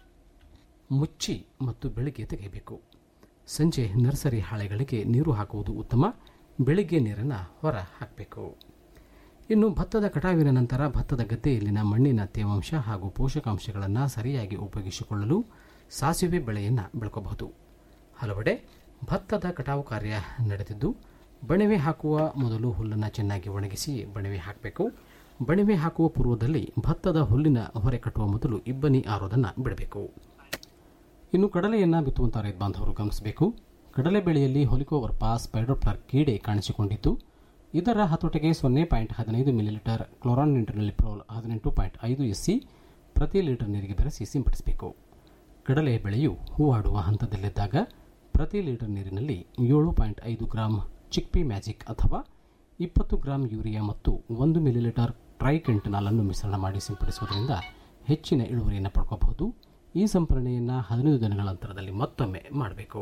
ಮುಚ್ಚಿ ಮತ್ತು ಬೆಳಗ್ಗೆ ತೆಗೆಯಬೇಕು ಸಂಜೆ ನರ್ಸರಿ ಹಾಳೆಗಳಿಗೆ ನೀರು ಹಾಕುವುದು ಉತ್ತಮ ಬೆಳಿಗ್ಗೆ ನೀರನ್ನು ಹೊರ ಹಾಕಬೇಕು ಇನ್ನು ಭತ್ತದ ಕಟಾವಿನ ನಂತರ ಭತ್ತದ ಗದ್ದೆಯಲ್ಲಿನ ಮಣ್ಣಿನ ತೇವಾಂಶ ಹಾಗೂ ಪೋಷಕಾಂಶಗಳನ್ನು ಸರಿಯಾಗಿ ಉಪಯೋಗಿಸಿಕೊಳ್ಳಲು ಸಾಸಿವೆ ಬೆಳೆಯನ್ನು ಬೆಳ್ಕೋಬಹುದು ಹಲವೆಡೆ ಭತ್ತದ ಕಟಾವು ಕಾರ್ಯ ನಡೆದಿದ್ದು ಬಣವೆ ಹಾಕುವ ಮೊದಲು ಹುಲ್ಲನ್ನು ಚೆನ್ನಾಗಿ ಒಣಗಿಸಿ ಬಣವೆ ಹಾಕಬೇಕು ಬಣವೆ ಹಾಕುವ ಪೂರ್ವದಲ್ಲಿ ಭತ್ತದ ಹುಲ್ಲಿನ ಹೊರೆ ಕಟ್ಟುವ ಮೊದಲು ಇಬ್ಬನಿ ಆರೋದನ್ನು ಬಿಡಬೇಕು ಇನ್ನು ಕಡಲೆಯನ್ನು ಬಿತ್ತುವಂಥ ರೈತ ಬಾಂಧವರು ಗಮನಿಸಬೇಕು ಕಡಲೆ ಬೆಳೆಯಲ್ಲಿ ಹೊಲಿಕೋವರ್ಪ ಸ್ಪೈಡೋಪ್ಲರ್ ಕೀಡೆ ಕಾಣಿಸಿಕೊಂಡಿದ್ದು ಇದರ ಹತೋಟಿಗೆ ಸೊನ್ನೆ ಪಾಯಿಂಟ್ ಹದಿನೈದು ಮಿಲಿಲೀಟರ್ ಕ್ಲೋರಾನ್ ಇಂಟರ್ನಲಿಪ್ರೋಲ್ ಹದಿನೆಂಟು ಪಾಯಿಂಟ್ ಐದು ಎಸ್ಸಿ ಪ್ರತಿ ಲೀಟರ್ ನೀರಿಗೆ ಬೆರೆಸಿ ಸಿಂಪಡಿಸಬೇಕು ಕಡಲೆ ಬೆಳೆಯು ಹೂವಾಡುವ ಹಂತದಲ್ಲಿದ್ದಾಗ ಪ್ರತಿ ಲೀಟರ್ ನೀರಿನಲ್ಲಿ ಏಳು ಪಾಯಿಂಟ್ ಐದು ಗ್ರಾಂ ಚಿಕ್ಪಿ ಮ್ಯಾಜಿಕ್ ಅಥವಾ ಇಪ್ಪತ್ತು ಗ್ರಾಂ ಯೂರಿಯಾ ಮತ್ತು ಒಂದು ಮಿಲಿಲೀಟರ್ ಟ್ರೈಕೆಂಟನಾಲನ್ನು ಮಿಶ್ರಣ ಮಾಡಿ ಸಿಂಪಡಿಸುವುದರಿಂದ ಹೆಚ್ಚಿನ ಇಳುವರಿಯನ್ನು ಪಡ್ಕೋಬಹುದು ಈ ಸಂಪರಣೆಯನ್ನು ಹದಿನೈದು ದಿನಗಳ ಅಂತರದಲ್ಲಿ ಮತ್ತೊಮ್ಮೆ ಮಾಡಬೇಕು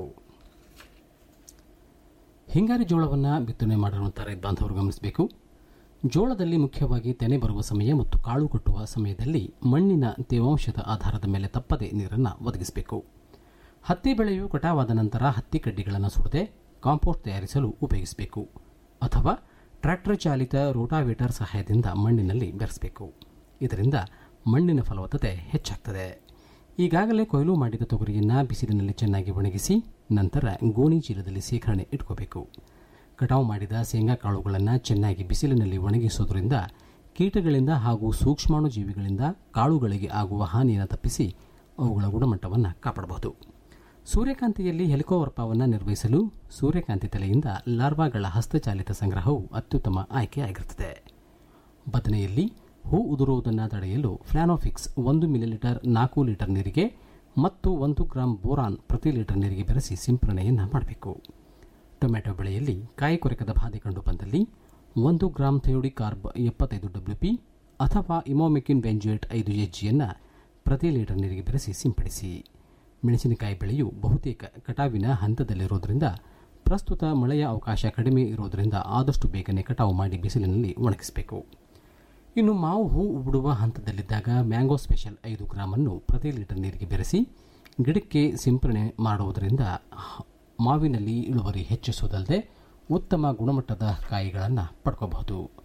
ಹಿಂಗಾರಿ ಜೋಳವನ್ನು ಬಿತ್ತನೆ ಮಾಡಿರುವಂಥ ರೈತ ಬಾಂಧವರು ಗಮನಿಸಬೇಕು ಜೋಳದಲ್ಲಿ ಮುಖ್ಯವಾಗಿ ತೆನೆ ಬರುವ ಸಮಯ ಮತ್ತು ಕಾಳು ಕಟ್ಟುವ ಸಮಯದಲ್ಲಿ ಮಣ್ಣಿನ ತೇವಾಂಶದ ಆಧಾರದ ಮೇಲೆ ತಪ್ಪದೆ ನೀರನ್ನು ಒದಗಿಸಬೇಕು ಹತ್ತಿ ಬೆಳೆಯು ಕಟಾವಾದ ನಂತರ ಹತ್ತಿ ಕಡ್ಡಿಗಳನ್ನು ಸುಡದೆ ಕಾಂಪೋಸ್ಟ್ ತಯಾರಿಸಲು ಉಪಯೋಗಿಸಬೇಕು ಅಥವಾ ಟ್ರ್ಯಾಕ್ಟರ್ ಚಾಲಿತ ರೋಟಾವೇಟರ್ ಸಹಾಯದಿಂದ ಮಣ್ಣಿನಲ್ಲಿ ಬೆರೆಸಬೇಕು ಇದರಿಂದ ಮಣ್ಣಿನ ಫಲವತ್ತತೆ ಹೆಚ್ಚಾಗ್ತದೆ ಈಗಾಗಲೇ ಕೊಯ್ಲು ಮಾಡಿದ ತೊಗರಿಯನ್ನು ಬಿಸಿಲಿನಲ್ಲಿ ಚೆನ್ನಾಗಿ ಒಣಗಿಸಿ ನಂತರ ಗೋಣಿ ಚೀಲದಲ್ಲಿ ಶೇಖರಣೆ ಇಟ್ಕೋಬೇಕು ಕಟಾವು ಮಾಡಿದ ಶೇಂಗಾ ಕಾಳುಗಳನ್ನು ಚೆನ್ನಾಗಿ ಬಿಸಿಲಿನಲ್ಲಿ ಒಣಗಿಸೋದ್ರಿಂದ ಕೀಟಗಳಿಂದ ಹಾಗೂ ಸೂಕ್ಷ್ಮಾಣು ಜೀವಿಗಳಿಂದ ಕಾಳುಗಳಿಗೆ ಆಗುವ ಹಾನಿಯನ್ನು ತಪ್ಪಿಸಿ ಅವುಗಳ ಗುಣಮಟ್ಟವನ್ನು ಕಾಪಾಡಬಹುದು ಸೂರ್ಯಕಾಂತಿಯಲ್ಲಿ ಹೆಲಿಕೋವರ್ಪವನ್ನು ನಿರ್ವಹಿಸಲು ಸೂರ್ಯಕಾಂತಿ ತಲೆಯಿಂದ ಲಾರ್ವಾಗಳ ಹಸ್ತಚಾಲಿತ ಸಂಗ್ರಹವು ಅತ್ಯುತ್ತಮ ಆಯ್ಕೆಯಾಗಿರುತ್ತದೆ ಬದನೆಯಲ್ಲಿ ಹೂ ಉದುರುವುದನ್ನು ತಡೆಯಲು ಫ್ಲಾನೋಫಿಕ್ಸ್ ಒಂದು ಮಿಲಿಲೀಟರ್ ನಾಲ್ಕು ಲೀಟರ್ ನೀರಿಗೆ ಮತ್ತು ಒಂದು ಗ್ರಾಂ ಬೋರಾನ್ ಪ್ರತಿ ಲೀಟರ್ ನೀರಿಗೆ ಬೆರೆಸಿ ಸಿಂಪರಣೆಯನ್ನು ಮಾಡಬೇಕು ಟೊಮೆಟೊ ಬೆಳೆಯಲ್ಲಿ ಕಾಯಿ ಕೊರಕದ ಬಾಧೆ ಕಂಡು ಬಂದಲ್ಲಿ ಒಂದು ಗ್ರಾಂ ಥಯೋಡಿ ಕಾರ್ಬ್ ಎಪ್ಪತ್ತೈದು ಡಬ್ಲ್ಯೂ ಪಿ ಅಥವಾ ಇಮೋಮಿಕಿನ್ ಬೆಂಜುಯೇಟ್ ಐದು ಎಚ್ ಜಿಯನ್ನು ಪ್ರತಿ ಲೀಟರ್ ನೀರಿಗೆ ಬೆರೆಸಿ ಸಿಂಪಡಿಸಿ ಮೆಣಸಿನಕಾಯಿ ಬೆಳೆಯು ಬಹುತೇಕ ಕಟಾವಿನ ಹಂತದಲ್ಲಿರುವುದರಿಂದ ಪ್ರಸ್ತುತ ಮಳೆಯ ಅವಕಾಶ ಕಡಿಮೆ ಇರುವುದರಿಂದ ಆದಷ್ಟು ಬೇಗನೆ ಕಟಾವು ಮಾಡಿ ಬಿಸಿಲಿನಲ್ಲಿ ಒಣಗಿಸಬೇಕು ಇನ್ನು ಮಾವು ಹೂ ಬಿಡುವ ಹಂತದಲ್ಲಿದ್ದಾಗ ಮ್ಯಾಂಗೋ ಸ್ಪೆಷಲ್ ಐದು ಗ್ರಾಮನ್ನು ಪ್ರತಿ ಲೀಟರ್ ನೀರಿಗೆ ಬೆರೆಸಿ ಗಿಡಕ್ಕೆ ಸಿಂಪರಣೆ ಮಾಡುವುದರಿಂದ ಹ- ಮಾವಿನಲ್ಲಿ ಇಳುವರಿ ಹೆಚ್ಚಿಸುವುದಲ್ಲದೆ ಉತ್ತಮ ಗುಣಮಟ್ಟದ ಕಾಯಿಗಳನ್ನು ಪಡ್ಕೋಬಹುದು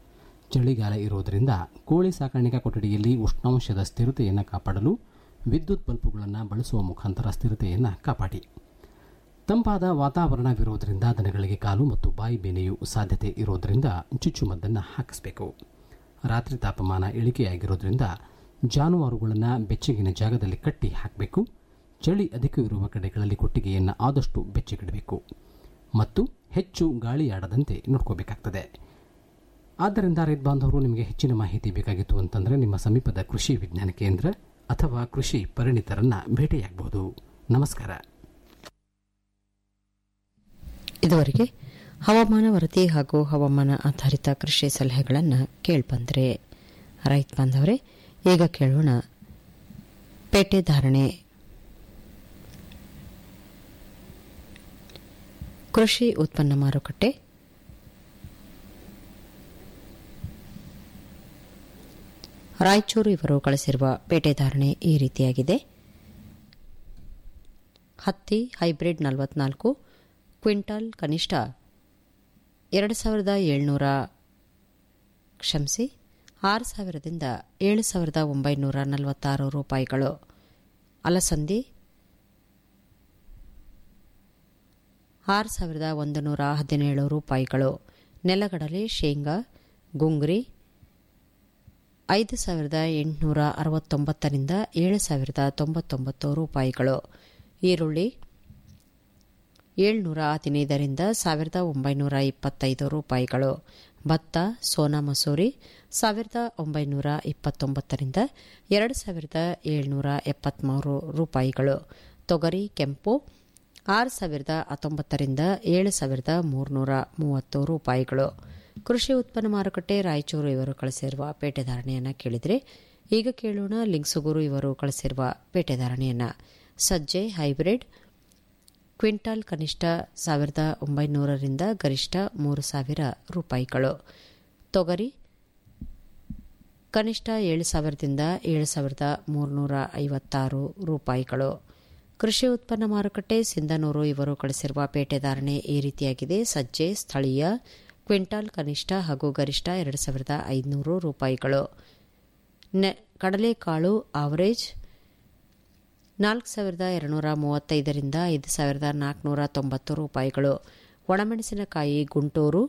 ಚಳಿಗಾಲ ಇರುವುದರಿಂದ ಕೋಳಿ ಸಾಕಾಣಿಕಾ ಕೊಠಡಿಯಲ್ಲಿ ಉಷ್ಣಾಂಶದ ಸ್ಥಿರತೆಯನ್ನು ಕಾಪಾಡಲು ವಿದ್ಯುತ್ ಬಲ್ಬುಗಳನ್ನು ಬಳಸುವ ಮುಖಾಂತರ ಸ್ಥಿರತೆಯನ್ನು ಕಾಪಾಡಿ ತಂಪಾದ ವಾತಾವರಣವಿರುವುದರಿಂದ ದನಗಳಿಗೆ ಕಾಲು ಮತ್ತು ಬಾಯಿ ಬೇನೆಯು ಸಾಧ್ಯತೆ ಇರುವುದರಿಂದ ಚುಚ್ಚುಮದ್ದನ್ನು ಹಾಕಿಸಬೇಕು ರಾತ್ರಿ ತಾಪಮಾನ ಇಳಿಕೆಯಾಗಿರೋದ್ರಿಂದ ಜಾನುವಾರುಗಳನ್ನು ಬೆಚ್ಚಗಿನ ಜಾಗದಲ್ಲಿ ಕಟ್ಟಿ ಹಾಕಬೇಕು ಚಳಿ ಅಧಿಕವಿರುವ ಕಡೆಗಳಲ್ಲಿ ಕೊಟ್ಟಿಗೆಯನ್ನು ಆದಷ್ಟು ಬೆಚ್ಚಗಿಡಬೇಕು ಮತ್ತು ಹೆಚ್ಚು ಗಾಳಿಯಾಡದಂತೆ ನೋಡ್ಕೋಬೇಕಾಗ್ತದೆ ಆದ್ದರಿಂದ ರೈತ ಬಾಂಧವರು ನಿಮಗೆ ಹೆಚ್ಚಿನ ಮಾಹಿತಿ ಬೇಕಾಗಿತ್ತು ಅಂತಂದರೆ ನಿಮ್ಮ ಸಮೀಪದ ಕೃಷಿ ವಿಜ್ಞಾನ ಕೇಂದ್ರ ಅಥವಾ ಕೃಷಿ ಪರಿಣಿತರನ್ನ ಭೇಟಿಯಾಗಬಹುದು ನಮಸ್ಕಾರ ಇದುವರೆಗೆ ಹವಾಮಾನ ವರದಿ ಹಾಗೂ ಹವಾಮಾನ ಆಧಾರಿತ ಕೃಷಿ ಸಲಹೆಗಳನ್ನು ಕೇಳ್ಬಂದ್ರೆ ರೈತ ಬಾಂಧವರೇ ಈಗ ಕೇಳೋಣ ಪೇಟೆ ಧಾರಣೆ ಕೃಷಿ ಉತ್ಪನ್ನ ಮಾರುಕಟ್ಟೆ ರಾಯಚೂರು ಇವರು ಕಳಿಸಿರುವ ಪೇಟೆ ಧಾರಣೆ ಈ ರೀತಿಯಾಗಿದೆ ಹತ್ತಿ ಹೈಬ್ರಿಡ್ ನಲವತ್ನಾಲ್ಕು ಕ್ವಿಂಟಾಲ್ ಕನಿಷ್ಠ ಎರಡು ಸಾವಿರದ ಏಳ್ನೂರ ಕ್ಷಮಿಸಿ ಆರು ಸಾವಿರದಿಂದ ಏಳು ಸಾವಿರದ ಒಂಬೈನೂರ ನಲವತ್ತಾರು ರೂಪಾಯಿಗಳು ಅಲಸಂದಿ ಆರು ಸಾವಿರದ ಒಂದು ನೂರ ಹದಿನೇಳು ರೂಪಾಯಿಗಳು ನೆಲಗಡಲೆ ಶೇಂಗಾ ಗುಂಗ್ರಿ ಐದು ಸಾವಿರದ ಎಂಟುನೂರ ಅರವತ್ತೊಂಬತ್ತರಿಂದ ಏಳು ಸಾವಿರದ ತೊಂಬತ್ತೊಂಬತ್ತು ರೂಪಾಯಿಗಳು ಈರುಳ್ಳಿ ಏಳ್ನೂರ ಹದಿನೈದರಿಂದ ಸಾವಿರದ ಒಂಬೈನೂರ ಇಪ್ಪತ್ತೈದು ರೂಪಾಯಿಗಳು ಭತ್ತ ಸೋನಾ ಮಸೂರಿ ಸಾವಿರದ ಒಂಬೈನೂರ ಇಪ್ಪತ್ತೊಂಬತ್ತರಿಂದ ಎರಡು ಸಾವಿರದ ಏಳ್ನೂರ ಎಪ್ಪತ್ಮೂರು ರೂಪಾಯಿಗಳು ತೊಗರಿ ಕೆಂಪು ಆರು ಸಾವಿರದ ಹತ್ತೊಂಬತ್ತರಿಂದ ಏಳು ಸಾವಿರದ ಮೂರುನೂರ ಮೂವತ್ತು ರೂಪಾಯಿಗಳು ಕೃಷಿ ಉತ್ಪನ್ನ ಮಾರುಕಟ್ಟೆ ರಾಯಚೂರು ಇವರು ಕಳಿಸಿರುವ ಪೇಟೆ ಧಾರಣೆಯನ್ನು ಕೇಳಿದರೆ ಈಗ ಕೇಳೋಣ ಲಿಂಗ್ಸುಗೂರು ಇವರು ಕಳಿಸಿರುವ ಪೇಟೆ ಧಾರಣೆಯನ್ನು ಸಜ್ಜೆ ಹೈಬ್ರಿಡ್ ಕ್ವಿಂಟಾಲ್ ಕನಿಷ್ಠ ಸಾವಿರದ ಒಂಬೈನೂರರಿಂದ ಗರಿಷ್ಠ ಮೂರು ಸಾವಿರ ರೂಪಾಯಿಗಳು ತೊಗರಿ ಕನಿಷ್ಠ ಏಳು ಸಾವಿರದಿಂದ ಏಳು ಸಾವಿರದ ಮೂರುನೂರ ಐವತ್ತಾರು ರೂಪಾಯಿಗಳು ಕೃಷಿ ಉತ್ಪನ್ನ ಮಾರುಕಟ್ಟೆ ಸಿಂಧನೂರು ಇವರು ಕಳಿಸಿರುವ ಪೇಟೆ ಧಾರಣೆ ಈ ರೀತಿಯಾಗಿದೆ ಸಜ್ಜೆ ಸ್ಥಳೀಯ ಕ್ವಿಂಟಾಲ್ ಕನಿಷ್ಠ ಹಾಗೂ ಗರಿಷ್ಠ ಎರಡು ಸಾವಿರದ ಐದುನೂರು ರೂಪಾಯಿಗಳು ಕಡಲೆಕಾಳು ಆವರೇಜ್ ನಾಲ್ಕು ಸಾವಿರದ ಎರಡುನೂರ ಮೂವತ್ತೈದರಿಂದ ಐದು ಸಾವಿರದ ನಾಲ್ಕುನೂರ ತೊಂಬತ್ತು ರೂಪಾಯಿಗಳು ಒಣಮೆಣಸಿನಕಾಯಿ ಗುಂಟೂರು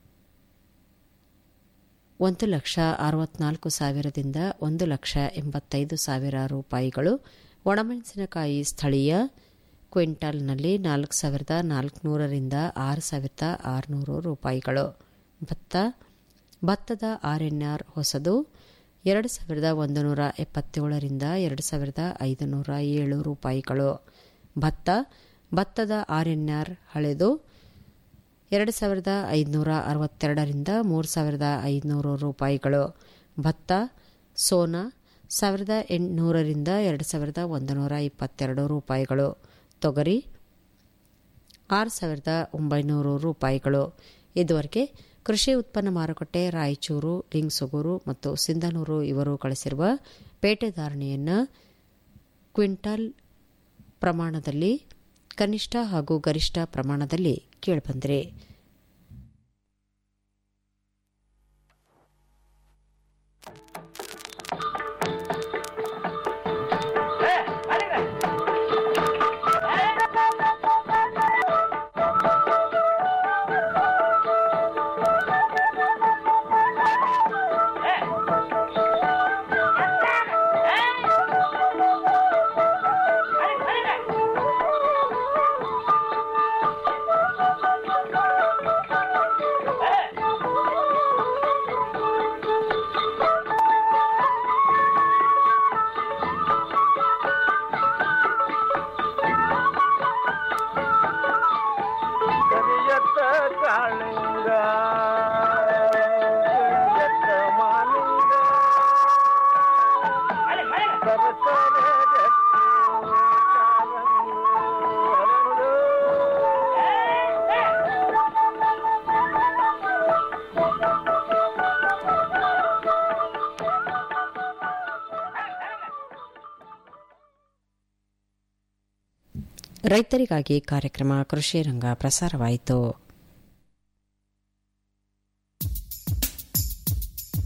ಒಂದು ಲಕ್ಷ ಅರವತ್ನಾಲ್ಕು ಸಾವಿರದಿಂದ ಒಂದು ಲಕ್ಷ ಎಂಬತ್ತೈದು ಸಾವಿರ ರೂಪಾಯಿಗಳು ಒಣಮೆಣಸಿನಕಾಯಿ ಸ್ಥಳೀಯ ಕ್ವಿಂಟಾಲ್ನಲ್ಲಿ ನಾಲ್ಕು ಸಾವಿರದ ನಾಲ್ಕುನೂರರಿಂದ ಆರು ಸಾವಿರದ ಆರುನೂರು ರೂಪಾಯಿಗಳು ಭತ್ತ ಭತ್ತದ ಆರ್ಎನ್ಆರ್ ಹೊಸದು ಎರಡು ಸಾವಿರದ ಒಂದು ನೂರ ಎಪ್ಪತ್ತೇಳರಿಂದ ಎರಡು ಸಾವಿರದ ಐದುನೂರ ಏಳು ರೂಪಾಯಿಗಳು ಭತ್ತ ಭತ್ತದ ಆರ್ಎನ್ಆರ್ ಹಳೆದು ಎರಡು ಸಾವಿರದ ಐದುನೂರ ಅರವತ್ತೆರಡರಿಂದ ಮೂರು ಸಾವಿರದ ಐದುನೂರು ರೂಪಾಯಿಗಳು ಭತ್ತ ಸೋನಾ ಸಾವಿರದ ಎಂಟುನೂರರಿಂದ ಎರಡು ಸಾವಿರದ ಒಂದು ನೂರ ಇಪ್ಪತ್ತೆರಡು ರೂಪಾಯಿಗಳು ತೊಗರಿ ಆರು ಸಾವಿರದ ಒಂಬೈನೂರು ರೂಪಾಯಿಗಳು ಇದುವರೆಗೆ ಕೃಷಿ ಉತ್ಪನ್ನ ಮಾರುಕಟ್ಟೆ ರಾಯಚೂರು ಲಿಂಗ್ಸುಗೂರು ಮತ್ತು ಸಿಂಧನೂರು ಇವರು ಕಳಿಸಿರುವ ಪೇಟೆ ಧಾರಣೆಯನ್ನು ಕ್ವಿಂಟಾಲ್ ಪ್ರಮಾಣದಲ್ಲಿ ಕನಿಷ್ಠ ಹಾಗೂ ಗರಿಷ್ಠ ಪ್ರಮಾಣದಲ್ಲಿ ಕೇಳಿಬಂದಿರಿ ಕರಿಯತ್ತ ಕಾಳಿಂಗ ಕರಿಯತ್ತ ಮಾಲಿಂಗ ಕರಕರೆ ಗಟ್ಟಿ ಕಾಲಂಗು ಹರಳು. ರೈತರಿಗಾಗಿ ಕಾರ್ಯಕ್ರಮ ಕೃಷಿ ರಂಗ ಪ್ರಸಾರವಾಯಿತು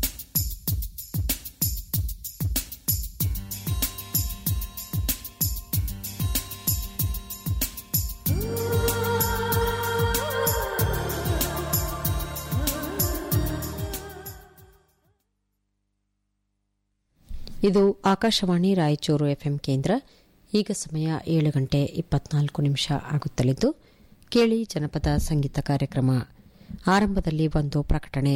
ಇದು ಆಕಾಶವಾಣಿ ರಾಯಚೂರು ಎಫ್ಎಂ ಕೇಂದ್ರ ಈಗ ಸಮಯ ಏಳು ಗಂಟೆ ಇಪ್ಪತ್ನಾಲ್ಕು ನಿಮಿಷ ಆಗುತ್ತಲಿದ್ದು ಕೇಳಿ ಜನಪದ ಸಂಗೀತ ಕಾರ್ಯಕ್ರಮ ಆರಂಭದಲ್ಲಿ ಒಂದು ಪ್ರಕಟಣೆ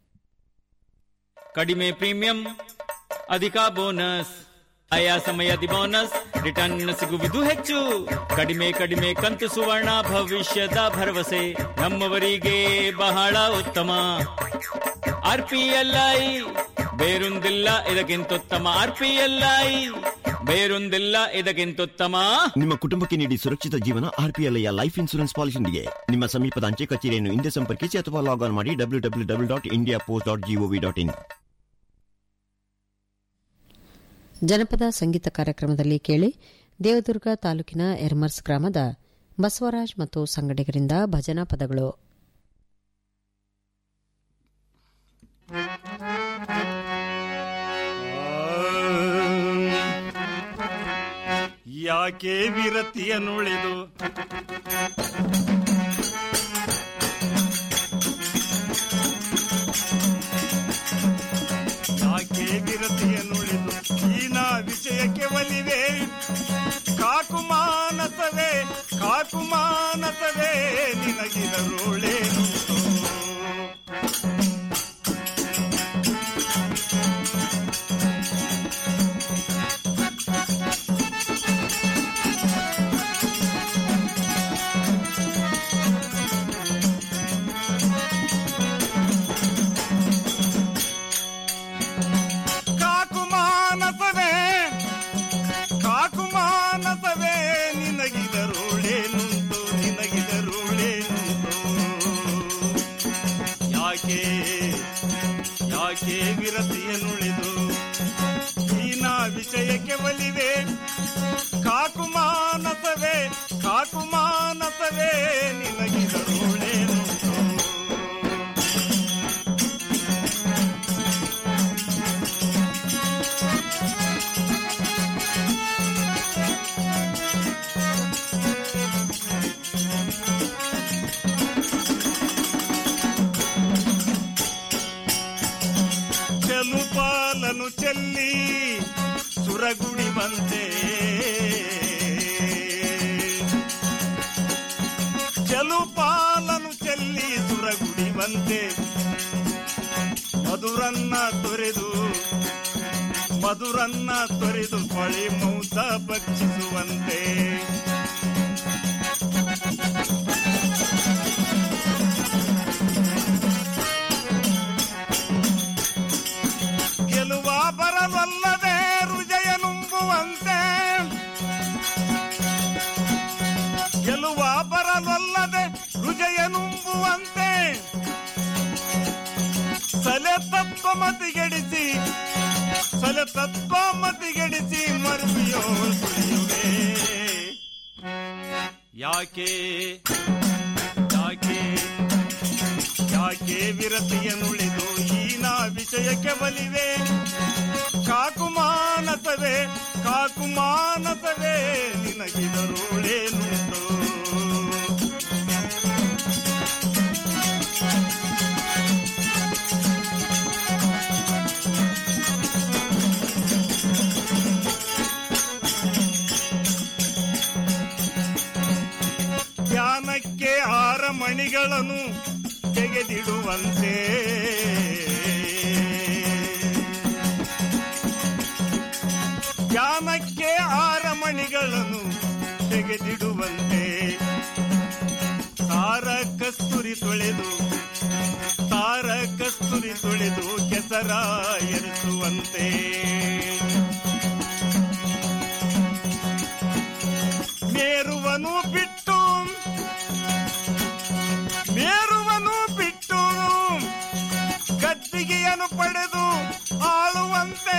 ಕಡಿಮೆ ಪ್ರೀಮಿಯಂ ಅಧಿಕ ಬೋನಸ್ ಆಯಾ ಸಮಯದಿ ಬೋನಸ್ ರಿಟರ್ನ್ ಸಿಗುವುದು ಹೆಚ್ಚು ಕಡಿಮೆ ಕಡಿಮೆ ಕಂತು ಸುವರ್ಣ ಭವಿಷ್ಯದ ಭರವಸೆ ನಮ್ಮವರಿಗೆ ಬಹಳ ಉತ್ತಮ ಆರ್ಪಿಎಲ್ಐ ಬೇರೊಂದಿಲ್ಲ ಇದಕ್ಕಿಂತುತ್ತಮ ಆರ್ಪಿಎಲ್ಐ ಬೇರೊಂದಿಲ್ಲ ಇದಕ್ಕಿಂತುತ್ತಮ ನಿಮ್ಮ ಕುಟುಂಬಕ್ಕೆ ನೀಡಿ ಸುರಕ್ಷಿತ ಜೀವನ ಆರ್ಪಿಎಲ್ಐಯ ಲೈಫ್ ಇನ್ಸೂರೆನ್ಸ್ ಪಾಲಿಸಿಯೊಂದಿಗೆ ನಿಮ್ಮ ಸಮೀಪದ ಅಂಚೆ ಕಚೇರಿಯನ್ನು ಹಿಂದೆ ಸಂಪರ್ಕಿಸಿ ಅಥವಾ ಲಾಗ್ ಆನ್ ಮಾಡಿ W W W dot India post dot G O V dot in ಜನಪದ ಸಂಗೀತ ಕಾರ್ಯಕ್ರಮದಲ್ಲಿ ಕೇಳಿ ದೇವದುರ್ಗ ತಾಲೂಕಿನ ಎರ್ಮರ್ಸ್ ಗ್ರಾಮದ ಬಸವರಾಜ್ ಮತ್ತು ಸಂಗಡಿಗರಿಂದ ಭಜನಾ ಪದಗಳು ಯಾಕೆ ವಿರತಿಯ ನುಳಿದು ಯಾಕೆ ವಿರತಿಯ ನುಳಿದು ಈನ ವಿಷಯಕ್ಕೆ ಒಲಿವೆ ಕಾಕು ಮಾನಸವೇ ಕಾಕು ಮಾನಸವೇ ನಿನಗಿರರುಳೇನು ಕಾಕು ಮಾನಸವೇ ಕಾಕು ಮಾನಸವೇ ನಿನಗಿದರುಳೇನುಂಟು ನಿನಗಿದರುಳೇನುಂಟು ಯಾಕೆ ಯಾಕೆ ವಿರತಿಯ ನುಳಿದು ಈನ ವಿಷಯಕ್ಕೆ ಒಲಿವೆ ಕಾಕು ಮಾನಸವೇ ಕಾಕು ಮಾನಸವೇ ನಿನಗಿದರುಳೇನುಂಟು ಚೆಲುಪಾಲನು ಚೆಲ್ಲಿ ಸುರಗುಡಿ ಬಂತೆ ಚೆಲುಪಾಲನು ಚೆಲ್ಲಿ ಸುರಗುಡಿ ಬಂತೆ ಮಧುರನ್ನ ತೊರೆದು ಮಧುರನ್ನ ತೊರೆದು ಕೊಳಿ ಮೌಸ ಭಕ್ಷಿಸುವಂತೆ ಗೆಲುವ ಬರಲಲ್ಲದೆ ಹೃದಯ ನುಂಬುವಂತೆ ಗೆಲುವ ಬರಲಲ್ಲದೆ ಹೃದಯ ನುಂಬುವಂತೆ ಸಲೆ ತತ್ವ ಮತಿಗೆಡಿಸಿ ಸಲೆ ತತ್ವ ಮತಿಗೆಡಿಸಿ ಮರುವಿಯೋ ಸುಳಿಯುವೆ ಯಾಕೆ ಯಾಕೆ ಯಾಕೆ ವಿರತಿಯ ನುಳಿದು ಈನ ವಿಷಯಕ್ಕೆ ಬಲಿವೆ ಕಾಕು ಮಾನಸವೇ ಕಾಕು ಮಾನಸವೇ ನಿನಗಿದರುಳೇನುಂಟು ಧ್ಯಾನಕ್ಕೆ ಆರ ಮಣಿಗಳನ್ನು ತೆಗೆದಿಡುವಂತೆ ಧ್ಯಾನಕ್ಕೆ ಆರ ಮಣಿಗಳನ್ನು ತೆಗೆದಿಡುವಂತೆ ತಾರ ಕಸ್ತೂರಿ ತೊಳೆದು ತಾರ ಕಸ್ತೂರಿ ತೊಳೆದು ಕೆಸರ ಎರಿಸುವಂತೆ ಮೇರುವನು ಬಿಟ್ಟು ಮೇರುವನು ಬಿಟ್ಟು ಗದ್ದಿಗೆಯನ್ನು ಪಡೆದು ಆಳುವಂತೆ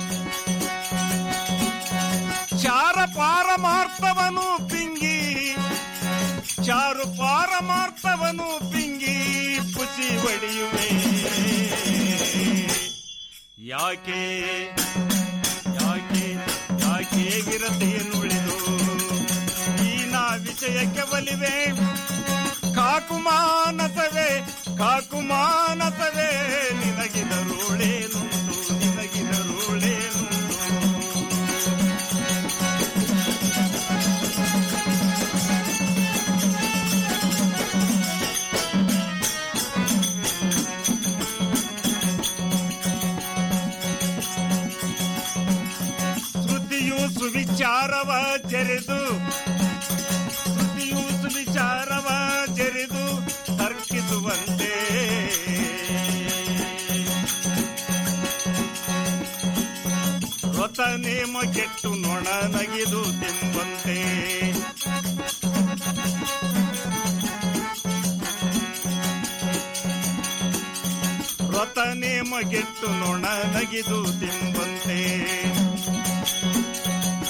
ಚಾರ ಪಾರಮಾರ್ಥವನು ಪಿಂಗಿ ಚಾರು ಪಾರಮಾರ್ಥವನು ಪಿಂಗಿ ಪುಸಿ ಹೊಡೆಯುವೆ ಯಾಕೆ ಯಾಕೆ ಯಾಕೆ ವಿರತೆಯನ್ನುಳಿದು ಈನ ವಿಷಯಕ್ಕೆ ಒಲಿವೆ ಕಾಕು ಮಾನಸವೇ ಕಾಕು ಮಾನಸವೇ ನಿನಗಿದರುಳೇನುಂಟು ನಿನಗಿದರುಳೇನುಂಟು ವ್ರತ ನೇಮ ಕೆಟ್ಟು ನೊಣ ನಗಿದು ತಿಂಬಂತೆ ವ್ರತ ನೇಮ ಕೆಟ್ಟು ನೊಣ ನಗಿದು ತಿಂಬಂತೆ